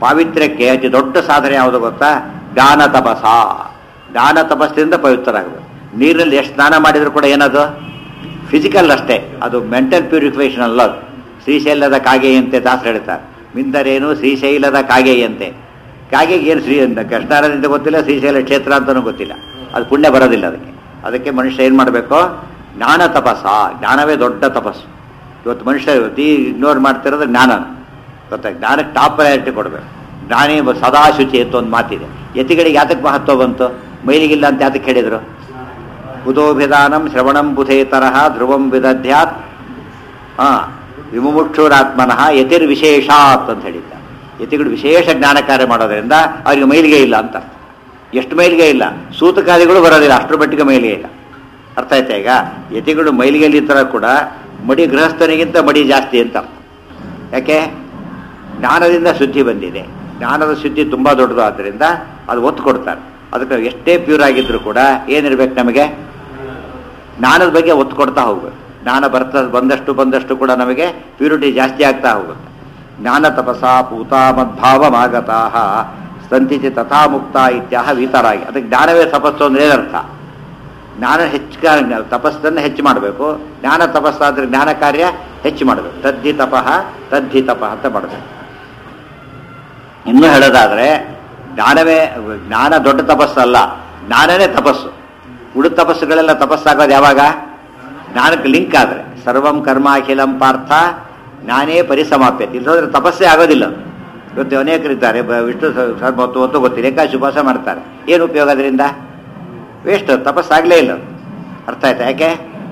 ಪಾವಿತ್ರ್ಯಕ್ಕೆ ಅತಿ ದೊಡ್ಡ ಸಾಧನೆ ಯಾವುದು ಗೊತ್ತಾ ಜ್ಞಾನ ತಪಸ ಜ್ಞಾನ ತಪಸ್ಸಿಂದ ಪವಿತ್ರರಾಗಬೇಕು ನೀರಿನಲ್ಲಿ ಎಷ್ಟು ಸ್ನಾನ ಮಾಡಿದ್ರು ಕೂಡ ಏನದು ಫಿಸಿಕಲ್ ಅಷ್ಟೇ ಅದು ಮೆಂಟಲ್ ಪ್ಯೂರಿಫಿಕೇಶನ್ ಅಲ್ಲ ಅದು. ಶ್ರೀಶೈಲದ ಕಾಗೆಯಂತೆ ದಾಸರು ಹೇಳ್ತಾರೆ ಮಿಂದರೇನು ಶ್ರೀಶೈಲದ ಕಾಗೆಯಂತೆ ಕಾಗೆಗೆ ಏನು ಶ್ರೀ ಅಂತ ಕೃಷ್ಣಾರದಿಂದ ಗೊತ್ತಿಲ್ಲ ಶ್ರೀಶೈಲ ಕ್ಷೇತ್ರ ಅಂತಲೂ ಗೊತ್ತಿಲ್ಲ ಅದು ಪುಣ್ಯ ಬರೋದಿಲ್ಲ ಅದಕ್ಕೆ ಅದಕ್ಕೆ ಮನುಷ್ಯ ಏನು ಮಾಡಬೇಕು ಜ್ಞಾನ ತಪಸ್ಸ ಜ್ಞಾನವೇ ದೊಡ್ಡ ತಪಸ್ಸು ಇವತ್ತು ಮನುಷ್ಯ ಅತಿ ಇಗ್ನೋರ್ ಮಾಡ್ತಿರೋದು ಜ್ಞಾನ ಗೊತ್ತಾ ಜ್ಞಾನಕ್ಕೆ ಟಾಪ್ ಪ್ರಯಾರಿಟಿ ಕೊಡಬೇಕು ಜ್ಞಾನಿ ಸದಾ ಶುಚಿ ಅಂತ ಒಂದು ಮಾತಿದೆ ಯತಿಗಳಿಗೆ ಯಾತಕ್ಕೆ ಮಹತ್ವ ಬಂತು ಮೈಲಿಗಿಲ್ಲ ಅಂತ ಯಾತಕ್ಕೆ ಹೇಳಿದರು ಬುಧೋಭಿಧಾನಂ ಶ್ರವಣಂ ಬುಧೇತರಹ ಧ್ರುವಂ ವಿದಧ್ಯಾತ್ ಹಾ ವಿಮುಕ್ಷುರಾತ್ಮನಃ ಯತಿರ್ ವಿಶೇಷಾತ್ ಅಂತ ಹೇಳಿದ್ದ ಯತಿಗಳು ವಿಶೇಷ ಜ್ಞಾನ ಕಾರ್ಯ ಮಾಡೋದ್ರಿಂದ ಅವರಿಗೆ ಮೈಲಿಗೆ ಇಲ್ಲ ಅಂತ ಎಷ್ಟು ಮೈಲಿಗೆ ಇಲ್ಲ ಸೂತಕಾದಿಗಳು ಬರೋದಿಲ್ಲ ಅಷ್ಟರ ಮಟ್ಟಿಗೆ ಮೈಲಿಗೆ ಇಲ್ಲ ಅರ್ಥ ಆಯ್ತಾ ಈಗ ಯತಿಗಳು ಮೈಲಿಗೆಯಲ್ಲಿ ತರ ಕೂಡ ಮಡಿ ಗೃಹಸ್ಥನಿಗಿಂತ ಮಡಿ ಜಾಸ್ತಿ ಅಂತ ಅರ್ಥ. ಯಾಕೆ ಜ್ಞಾನದಿಂದ ಶುದ್ಧಿ ಬಂದಿದೆ ಜ್ಞಾನದ ಶುದ್ಧಿ ತುಂಬ ದೊಡ್ಡದು ಆದ್ದರಿಂದ ಅದು ಒತ್ತು ಕೊಡ್ತಾರೆ ಅದಕ್ಕೆ ನಾವು ಎಷ್ಟೇ ಪ್ಯೂರ್ ಆಗಿದ್ರು ಕೂಡ ಏನಿರ್ಬೇಕು ನಮಗೆ ಜ್ಞಾನದ ಬಗ್ಗೆ ಒತ್ತು ಕೊಡ್ತಾ ಹೋಗ್ಬೇಕು ಜ್ಞಾನ ಬರ್ತಾ ಬಂದಷ್ಟು ಬಂದಷ್ಟು ಕೂಡ ನಮಗೆ ಪ್ಯೂರಿಟಿ ಜಾಸ್ತಿ ಆಗ್ತಾ ಹೋಗುತ್ತೆ ಜ್ಞಾನ ತಪಸಾ ಪೂತ ಮದ್ಭಾವಮಾಗತಾ ಸಂತಿಚಿ ತಥಾ ಮುಕ್ತ ಇತ್ಯಾಹ ವೀತರಾಗಿ ಅದಕ್ಕೆ ಜ್ಞಾನವೇ ತಪಸ್ಸು ಅಂದ್ರೆ ಏನರ್ಥ ಜ್ಞಾನ ಹೆಚ್ಚು ತಪಸ್ಸನ್ನು ಹೆಚ್ಚು ಮಾಡಬೇಕು ಜ್ಞಾನ ತಪಸ್ಸಾದ್ರೆ ಜ್ಞಾನ ಕಾರ್ಯ ಹೆಚ್ಚು ಮಾಡಬೇಕು ತದ್ಧಿ ತಪಃ ತದ್ಧಿ ತಪಃ ಅಂತ ಮಾಡಬೇಕು ಇನ್ನೂ ಹೇಳೋದಾದ್ರೆ ಜ್ಞಾನವೇ ಜ್ಞಾನ ದೊಡ್ಡ ತಪಸ್ಸಲ್ಲ ಜ್ಞಾನನೇ ತಪಸ್ಸು ಉಳಿದ ತಪಸ್ಸುಗಳೆಲ್ಲ ತಪಸ್ಸಾಗೋದು ಯಾವಾಗ ಜ್ಞಾನಕ್ಕೆ ಲಿಂಕ್ ಆದರೆ ಸರ್ವಂ ಕರ್ಮ ಅಖಿಲಂ ಪಾರ್ಥ ಜ್ಞಾನೇ ಪರಿಸಮಾಪ್ಯತೆ ಇಲ್ಲದ್ರೆ ತಪಸ್ಸೇ ಆಗೋದಿಲ್ಲ ಇವತ್ತು ಅನೇಕರಿದ್ದಾರೆ ಬ- ವಿಷ್ಣು ಸ- ಸ್ವಲ್ಪ ಹೊತ್ತು ಹೊತ್ತು ಗೊತ್ತಿಲ್ಲ ಏಕಾಶಿ ಉಪವಾಸ ಮಾಡ್ತಾರೆ ಏನು ಉಪಯೋಗ ಅದರಿಂದ ವೇಸ್ಟ್ ತಪಸ್ಸಾಗಲೇ ಇಲ್ಲ ಅದು. ಅರ್ಥ ಆಯ್ತಾ ಯಾಕೆ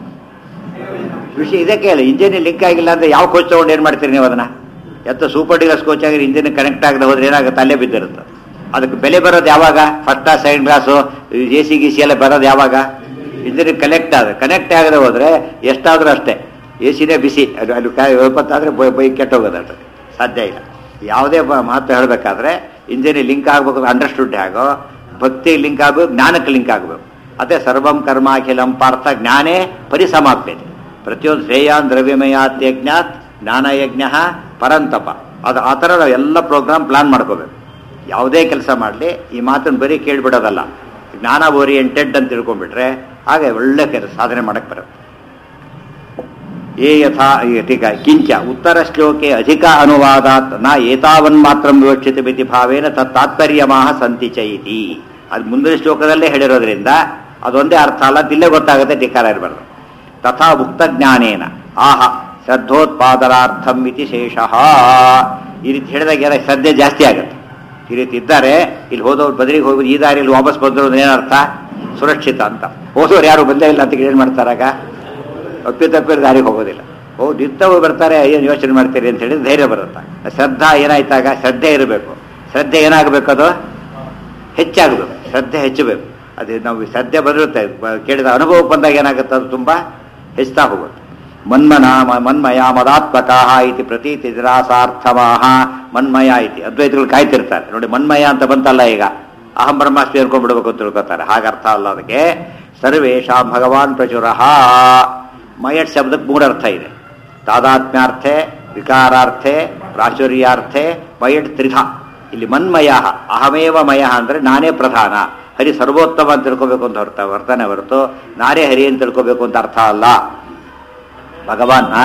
ವಿಷಯ ಇದಕ್ಕೆ ಹೇಳಿ ಇಂಜಿನ್ ಲಿಂಕ್ ಆಗಿಲ್ಲ ಅಂದ್ರೆ ಯಾವ ಕೋಚ್ ತಗೊಂಡು ಏನು ಮಾಡ್ತೀರಿ ನೀವು ಅದನ್ನ ಎತ್ತ ಸೂಪರ್ ಡಿಲಕ್ಸ್ ಕೋಚ್ ಆಗಿ ಇಂಜಿನ್ ಕನೆಕ್ಟ್ ಆಗದೆ ಹೋದ್ರೆ ಏನಾಗುತ್ತೆ ಅಲ್ಲೇ ಬಿದ್ದಿರುತ್ತೆ ಅದಕ್ಕೆ ಬೆಲೆ ಬರೋದು ಯಾವಾಗ first class second class A C ಗಿ ಸಿ ಎಲ್ಲ ಬರೋದು ಯಾವಾಗ ಇಂಜಿನ್ ಕನೆಕ್ಟ್ ಆದ್ರೆ ಕನೆಕ್ಟ್ ಆಗದೆ ಹೋದ್ರೆ ಎಷ್ಟಾದ್ರೂ ಅಷ್ಟೇ ಎ ಸಿನೇ ಬಿಸಿ ಅದು ಅಲ್ಲಿ ಎಪ್ಪತ್ತಾದ್ರೆ ಬೈಕ್ ಕೆಟ್ಟೋಗೋದಲ್ರಿ ಸಾಧ್ಯ ಇಲ್ಲ ಯಾವುದೇ ಬ- ಮಾತು ಹೇಳಬೇಕಾದ್ರೆ ಇಂಜಿನ್ ಲಿಂಕ್ ಆಗ್ಬೇಕು ಅಂಡರ್ಸ್ಟುಡ್ ಹೇಗೋ ಭಕ್ತಿ ಲಿಂಕ್ ಆಗಬೇಕು ಜ್ಞಾನಕ್ಕೆ ಲಿಂಕ್ ಆಗಬೇಕು ಅದೇ ಸರ್ವಂ ಕರ್ಮ ಅಖಿಲಂ ಪಾರ್ಥ ಜ್ಞಾನೇ ಪರಿಸಮಾಪ್ಯತೆ ಪ್ರತಿಯೊಂದು ಶ್ರೇಯಾನ್ ದ್ರವ್ಯಮಯಾತ್ ಯಜ್ಞಾತ್ ಜ್ಞಾನಯಜ್ಞ ಪರಂತಪ ಅದು ಆ ಥರ ನಾವು ಎಲ್ಲ ಪ್ರೋಗ್ರಾಮ್ ಪ್ಲಾನ್ ಮಾಡ್ಕೋಬೇಕು ಯಾವುದೇ ಕೆಲಸ ಮಾಡಲಿ ಈ ಮಾತನ್ನು ಬರೀ ಕೇಳಿಬಿಡೋದಲ್ಲ ಜ್ಞಾನ ಓರಿಯೆಂಟೆಡ್ ಅಂತ ತಿಳ್ಕೊಂಡ್ಬಿಟ್ರೆ ಹಾಗೆ ಒಳ್ಳೆ ಕೆಲಸ ಸಾಧನೆ ಮಾಡಕ್ಕೆ ಬರುತ್ತೆ ಏ ಯಥಾ ಯತಿಕ ಕಿಂಚ ಉತ್ತರ ಶ್ಲೋಕೆ ಅಧಿಕ ಅನುವಾದಾತ್ ನ ಏತಾವನ್ ಮಾತ್ರ ವಿವಕ್ಷಿತ ಮಿತಿ ಭಾವೇನ ತತ್ ತಾತ್ಪರ್ಯಮಾಹ ಸಂತಿ ಚ ಇತಿ ಅದು ಮುಂದಿನ ಶ್ಲೋಕದಲ್ಲೇ ಹೇಳಿರೋದ್ರಿಂದ ಅದೊಂದೇ ಅರ್ಥ ಅಲ್ಲ ಇಲ್ಲೇ ಗೊತ್ತಾಗುತ್ತೆ ಧಿಕಾರ ಇರಬಾರ್ದು ತಥಾ ಮುಕ್ತ ಜ್ಞಾನೇನ ಆಹ ಶ್ರದ್ಧೋತ್ಪಾದನಾರ್ಥಂ ಇತಿ ಶೇಷಃ ಈ ರೀತಿ ಹೇಳಿದಾಗ ಏನ ಶ್ರದ್ಧೆ ಜಾಸ್ತಿ ಆಗುತ್ತೆ ಈ ರೀತಿ ಇದ್ದಾರೆ ಇಲ್ಲಿ ಹೋದವ್ರು ಬದಲಿಗೆ ಹೋಗಿ ಈ ದಾರಿಯಲ್ಲಿ ವಾಪಸ್ ಬಂದ್ರು ಅಂದ್ರೆ ಏನರ್ಥ ಸುರಕ್ಷಿತ ಅಂತ ಹೋದವ್ರು ಯಾರು ಬಂದೇ ಇಲ್ಲ ಅಂತ ಏನು ಮಾಡ್ತಾರಾಗ ಅಪ್ಪಿ ತಪ್ಪಿದ ದಾರಿಗೆ ಹೋಗೋದಿಲ್ಲ ಓ ನಿಂತವು ಬರ್ತಾರೆ ಏನು ಯೋಚನೆ ಮಾಡ್ತೀರಿ ಅಂತ ಹೇಳಿ ಧೈರ್ಯ ಬರುತ್ತೆ ಶ್ರದ್ಧಾ ಏನಾಯ್ತಾಗ ಶ್ರದ್ಧೆ ಇರಬೇಕು ಶ್ರದ್ಧೆ ಏನಾಗಬೇಕು ಅದು ಹೆಚ್ಚಾಗಬೇಕು ಶ್ರದ್ಧೆ ಹೆಚ್ಚಬೇಕು ಅದು ನಾವು ಶ್ರದ್ಧೆ ಬರುತ್ತೆ ಬ- ಕೇಳಿದ ಅನುಭವಕ್ಕೆ ಬಂದಾಗ ಏನಾಗುತ್ತೆ ಅದು ತುಂಬ ಹೆಚ್ಚುತ್ತಾ ಹೋಗುತ್ತೆ ಮನ್ಮನ ಮ- ಮನ್ಮಯ ಮದಾತ್ಮಕ ಇತಿ ಪ್ರತೀತಿ ನಿರಾಸಾರ್ಥಮಾಹ ಮನ್ಮಯ ಇತಿ ಅದ್ವೈತಗಳು ಕಾಯ್ತಿರ್ತಾರೆ ನೋಡಿ ಮನ್ಮಯ ಅಂತ ಬಂತಲ್ಲ ಈಗ ಅಹಂ ಬ್ರಹ್ಮಾಸ್ಮಿ ಅನ್ಕೊಂಡ್ಬಿಡ್ಬೇಕು ಅಂತ ತಿಳ್ಕೊತಾರೆ ಹಾಗರ್ಥ ಅಲ್ಲ ಅದಕ್ಕೆ ಸರ್ವೇಶಾಂ ಭಗವಾನ್ ಪ್ರಚುರಃ ಮಯಟ್ ಶಬ್ದಕ್ಕೆ ಮೂರು ಅರ್ಥ ಇದೆ ತಾದಾತ್ಮ್ಯಾರ್ಥೆ ವಿಕಾರಾರ್ಥೆ ಪ್ರಾಚುರ್ಯಾರ್ಥೆ ಮಯಟ್ ತ್ರಿಧ ಇಲ್ಲಿ ಮನ್ಮಯ ಅಹಮೇವ ಮಯ ಅಂದ್ರೆ ನಾನೇ ಪ್ರಧಾನ ಹರಿ ಸರ್ವೋತ್ತಮ ಅಂತ ತಿಳ್ಕೋಬೇಕು ಅಂತ ಹೊರತ ವರ್ತನೆ ಹೊರತು ನಾನೇ ಹರಿ ಅಂತ ತಿಳ್ಕೋಬೇಕು ಅಂತ ಅರ್ಥ ಅಲ್ಲ ಭಗವಾನ್ ಆ?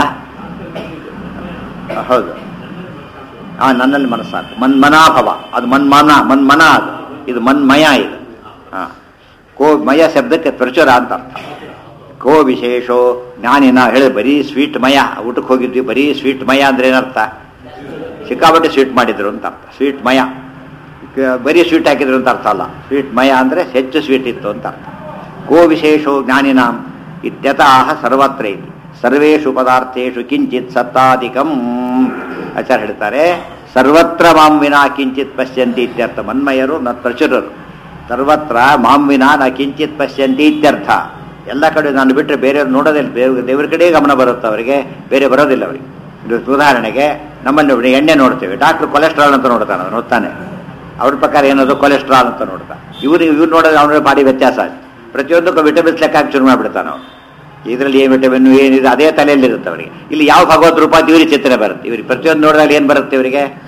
ಹೌದು ಆ ನನ್ನಲ್ಲಿ ಮನಸ್ಸಾಕು ಮನ್ಮನಾಭವ ಅದು ಮನ್ಮನ ಮನ್ಮನ ಅದು ಇದು ಮನ್ಮಯ ಇದು ಹಾ ಕೋ ಮಯ ಶಬ್ದಕ್ಕೆ ಪ್ರಚುರ ಅಂತ ಅರ್ಥ ಕೋ ವಿಶೇಷೋ ಜ್ಞಾನಿನ ಹೇಳಿ ಬರೀ ಸ್ವೀಟ್ ಮಯ ಊಟಕ್ಕೆ ಹೋಗಿದ್ವಿ ಬರೀ ಸ್ವೀಟ್ ಮಯ ಅಂದ್ರೆ ಏನರ್ಥ ಸಿಕ್ಕಾಪಟ್ಟೆ ಸ್ವೀಟ್ ಮಾಡಿದ್ರು ಅಂತ ಅರ್ಥ ಸ್ವೀಟ್ ಮಯ ಕ- ಬರೀ ಸ್ವೀಟ್ ಹಾಕಿದ್ರು ಅಂತ ಅರ್ಥ ಅಲ್ಲ ಸ್ವೀಟ್ ಮಯ ಅಂದ್ರೆ ಹೆಚ್ಚು ಸ್ವೀಟ್ ಇತ್ತು ಅಂತ ಅರ್ಥ ಕೋ ವಿಶೇಷೋ ಜ್ಞಾನಿನಾಂ ಇತ್ಯತಃ ಸರ್ವತ್ರ ಇತಿ ಸರ್ವೇಷು ಪದಾರ್ಥೇಷು ಕಿಂಚಿತ್ ಸತ್ತಾಧಿಕಂ ಆಚಾರ್ಯ ಹೇಳ್ತಾರೆ ಸರ್ವತ್ರ ಮಾಂ ವಿನಾ ಕಿಂಚಿತ್ ಪಶ್ಯಂತಿ ಇತ್ಯರ್ಥ ಮನ್ಮಯರು ನ ಪ್ರಚುರರು ಸರ್ವತ್ರ ಮಾಂ ವಿನಾ ನ ಕಿಂಚಿತ್ ಪಶ್ಯಂತಿ ಇತ್ಯರ್ಥ ಎಲ್ಲ ಕಡೆ ನಾನು ಬಿಟ್ಟರೆ ಬೇರೆಯವ್ರು ನೋಡೋದಿಲ್ಲ ಬೇರೆ ದೇವರ ಕಡೆ ಗಮನ ಬರುತ್ತೆ ಅವರಿಗೆ ಬೇರೆ ಬರೋದಿಲ್ಲ ಅವರಿಗೆ ಇದು ಉದಾಹರಣೆಗೆ ನಮ್ಮಲ್ಲಿ ನೋಡಿ ಎಣ್ಣೆ ನೋಡ್ತೇವೆ ಡಾಕ್ಟರ್ ಕೊಲೆಸ್ಟ್ರಾಲ್ ಅಂತ ನೋಡ್ತಾನೆ ಅವನು ಓದ್ತಾನೆ ಅವ್ರ ಪ್ರಕಾರ ಏನದು ಕೊಲೆಸ್ಟ್ರಾಲ್ ಅಂತ ನೋಡ್ತಾ ಇವ್ರು ಇವ್ರು ನೋಡೋದು ಅವನ ಬಾಡಿ ವ್ಯತ್ಯಾಸ ಆಯ್ತು ಪ್ರತಿಯೊಂದಕ್ಕೂ ವಿಟಮಿನ್ಸ್ ಲೆಕ್ಕ ಹಾಕಿ ಶುರು ಮಾಡ್ಬಿಡ್ತಾನೆ ಅವನು ಇದರಲ್ಲಿ ಏನು ವಿಟಮಿನ್ ಏನಿದೆ ಅದೇ ತಲೆಯಲ್ಲಿ ಇರುತ್ತೆ ಅವರಿಗೆ ಇಲ್ಲಿ ಯಾವ ಭಗವತ್ ರೂಪ ಅಂತ ಇವ್ರಿಗೆ ಚಿಂತನೆ ಬರುತ್ತೆ ಇವ್ರಿಗೆ ಪ್ರತಿಯೊಂದು ನೋಡಿದಾಗ ಏನು ಬರುತ್ತೆ ಇವರಿಗೆ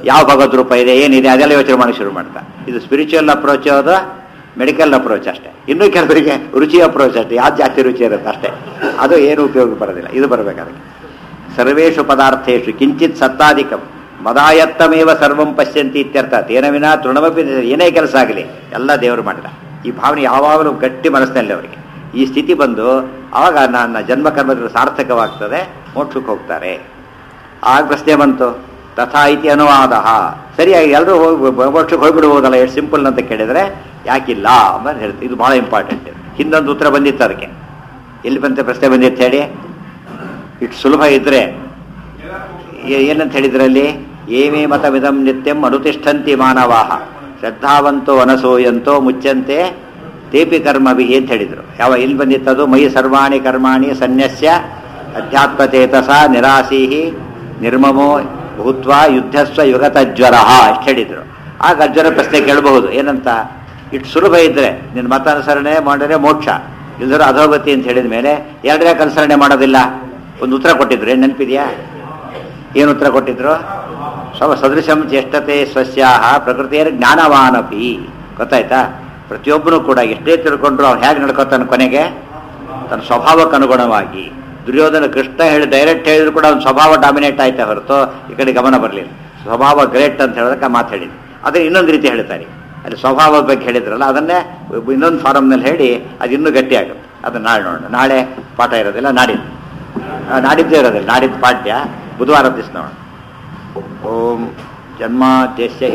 ಯಾವ ಭಗವದ್ ರೂಪ ಇದೆ ಏನಿದೆ ಅದೆಲ್ಲ ಯೋಚನೆ ಮಾಡಿ ಶುರು ಮಾಡ್ತಾ ಇದು ಸ್ಪಿರಿಚುವಲ್ ಅಪ್ರೋಚ್ ಅದು ಮೆಡಿಕಲ್ ಅಪ್ರೋಚ್ ಅಷ್ಟೇ ಇನ್ನೂ ಕೆಲವರಿಗೆ ರುಚಿ ಅಪ್ರೋಚ್ ಅಷ್ಟೇ ಯಾವ್ದು ಜಾಸ್ತಿ ರುಚಿ ಇರುತ್ತೆ ಅಷ್ಟೇ ಅದು ಏನು ಉಪಯೋಗ ಬರೋದಿಲ್ಲ ಇದು ಬರಬೇಕು ಅದಕ್ಕೆ ಸರ್ವೇಷು ಪದಾರ್ಥೇಶು ಕಿಂಚಿತ್ ಸತ್ತಾಧಿಕಂ ಮದಾಯತ್ತಮೇವ ಸರ್ವಂ ಪಶ್ಯಂತಿ ಇತ್ಯರ್ಥ ತೇನ ವಿನ ತೃಣಮಪಿ ಏನೇ ಕೆಲಸ ಆಗಲಿ ಎಲ್ಲ ದೇವರು ಮಾಡಿದ ಈ ಭಾವನೆ ಯಾವಾಗಲೂ ಗಟ್ಟಿ ಮನಸ್ಸಿನಲ್ಲಿ ಅವರಿಗೆ ಈ ಸ್ಥಿತಿ ಬಂದು ಆವಾಗ ನನ್ನ ಜನ್ಮ ಕರ್ಮಗಳು ಸಾರ್ಥಕವಾಗ್ತದೆ ಮೋಕ್ಷಕ್ಕೆ ಹೋಗ್ತಾರೆ ಆಗ ಪ್ರಶ್ನೆ ಬಂತು ತಥಾ ಇತಿ ಅನುವಾದ ಸರಿಯಾಗಿ ಎಲ್ಲರೂ ಹೋಗಿ ಮೋಕ್ಷಕ್ಕೆ ಹೋಗ್ಬಿಡ್ಬೋದಲ್ಲ ಎಷ್ಟು ಸಿಂಪಲ್ ಅಂತ ಕೇಳಿದರೆ ಯಾಕಿಲ್ಲ ಅಂತ ಹೇಳ್ತೀವಿ ಇದು ಭಾಳ ಇಂಪಾರ್ಟೆಂಟ್ ಹಿಂದೊಂದು ಉತ್ತರ ಬಂದಿತ್ತು ಅದಕ್ಕೆ ಎಲ್ಲಿ ಬಂತ ಪ್ರಶ್ನೆ ಬಂದಿತ್ತು ಹೇಳಿ ಇಷ್ಟು ಸುಲಭ ಇದ್ರೆ ಏ- ಏನಂತ ಹೇಳಿದ್ರಲ್ಲಿ ಏಮೇ ಮತವಿದಂ ನಿತ್ಯಂ ಅನುತಿಷ್ಠಂತಿ ಮಾನವಾಹ ಶ್ರದ್ಧಾವಂತೋ ಅನಸೂಯಂತೋ ಮುಚ್ಚಂತೆ ತೇಪಿ ಕರ್ಮಭಿ ಅಂತ ಹೇಳಿದ್ರು ಯಾವ ಇಲ್ಲಿ ಬಂದಿತ್ತದು ಮೈ ಸರ್ವಾಣಿ ಕರ್ಮಾಣಿ ಸನ್ಯಸ್ಯ ಅಧ್ಯಾತ್ಮಚೇತಸ ನಿರಾಸೀಹಿ ನಿರ್ಮಮೋ ಭೂತ್ವ ಯುದ್ಧಸ್ವ ಯುಗತ ಜ್ವರ ಇಷ್ಟು ಹೇಳಿದ್ರು ಆಗ ಅಜ್ವರ ಪ್ರಶ್ನೆ ಕೇಳಬಹುದು ಏನಂತ ಇಷ್ಟು ಸುಲಭ ಇದ್ರೆ ನಿನ್ನ ಮತಾನುಸರಣೆ ಮಾಡಿದ್ರೆ ಮೋಕ್ಷ ಇಲ್ದಿರೋ ಅಧೋಗತಿ ಅಂತ ಹೇಳಿದ ಮೇಲೆ ಎರಡನೇ ಅನುಸರಣೆ ಮಾಡೋದಿಲ್ಲ ಒಂದು ಉತ್ತರ ಕೊಟ್ಟಿದ್ರು ಏನು ನೆನಪಿದೆಯಾ ಏನು ಉತ್ತರ ಕೊಟ್ಟಿದ್ರು ಸ್ವ ಸದೃಶಂ ಚೇಷ್ಟತೆ ಸ್ವಸ್ಯಾಹ ಪ್ರಕೃತಿಯ ಜ್ಞಾನವಾನಪಿ ಗೊತ್ತಾಯ್ತಾ ಪ್ರತಿಯೊಬ್ಬನು ಕೂಡ ಎಷ್ಟೇ ತಿಳ್ಕೊಂಡ್ರು ಅವ್ನು ಹೇಗೆ ನಡ್ಕೋತಾನೆ ಕೊನೆಗೆ ತನ್ನ ಸ್ವಭಾವಕ್ಕೆ ಅನುಗುಣವಾಗಿ ದುರ್ಯೋಧನ ಕೃಷ್ಣ ಹೇಳಿ ಡೈರೆಕ್ಟ್ ಹೇಳಿದ್ರು ಕೂಡ ಅವ್ನ ಸ್ವಭಾವ ಡಾಮಿನೇಟ್ ಆಯ್ತಾ ಹೊರತು ಈ ಕಡೆ ಗಮನ ಬರಲಿಲ್ಲ ಸ್ವಭಾವ ಗ್ರೇಟ್ ಅಂತ ಹೇಳೋದಕ್ಕೆ ಮಾತು ಹೇಳಿದ್ರು ಅದನ್ನ ಇನ್ನೊಂದು ರೀತಿ ಹೇಳ್ತಾರೆ ಅಲ್ಲಿ ಸ್ವಭಾವದ ಬಗ್ಗೆ ಹೇಳಿದ್ರಲ್ಲ ಅದನ್ನೇ ಇನ್ನೊಂದು ಫಾರಮ್ನಲ್ಲಿ ಹೇಳಿ ಅದು ಇನ್ನೂ ಗಟ್ಟಿ ಆಗುತ್ತೆ ಅದನ್ನ ನಾಳೆ ನೋಡೋಣ ನಾಳೆ ಪಾಠ ಇರೋದಿಲ್ಲ ನಾಡಿದ್ದು ಆ, ನಾಡಿದ್ದೇ ಇರೋದಿಲ್ಲ ನಾಡಿದ್ದು ಪಾಠ್ಯ ಬುಧವಾರ ದಿವಸ ನೋಡೋಣ ಓಂ ಜನ್ಮಾದ್ಯಸ್ಯ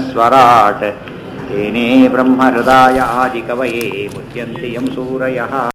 ಯಥೋನ್ಮಯಾದಿತರತಶ್ಚಾರ್ಥೇष्वभिघ्नस्वराट् तेने ब्रह्महृदाय आदिकवये मुह्यन्ति यं सूरयः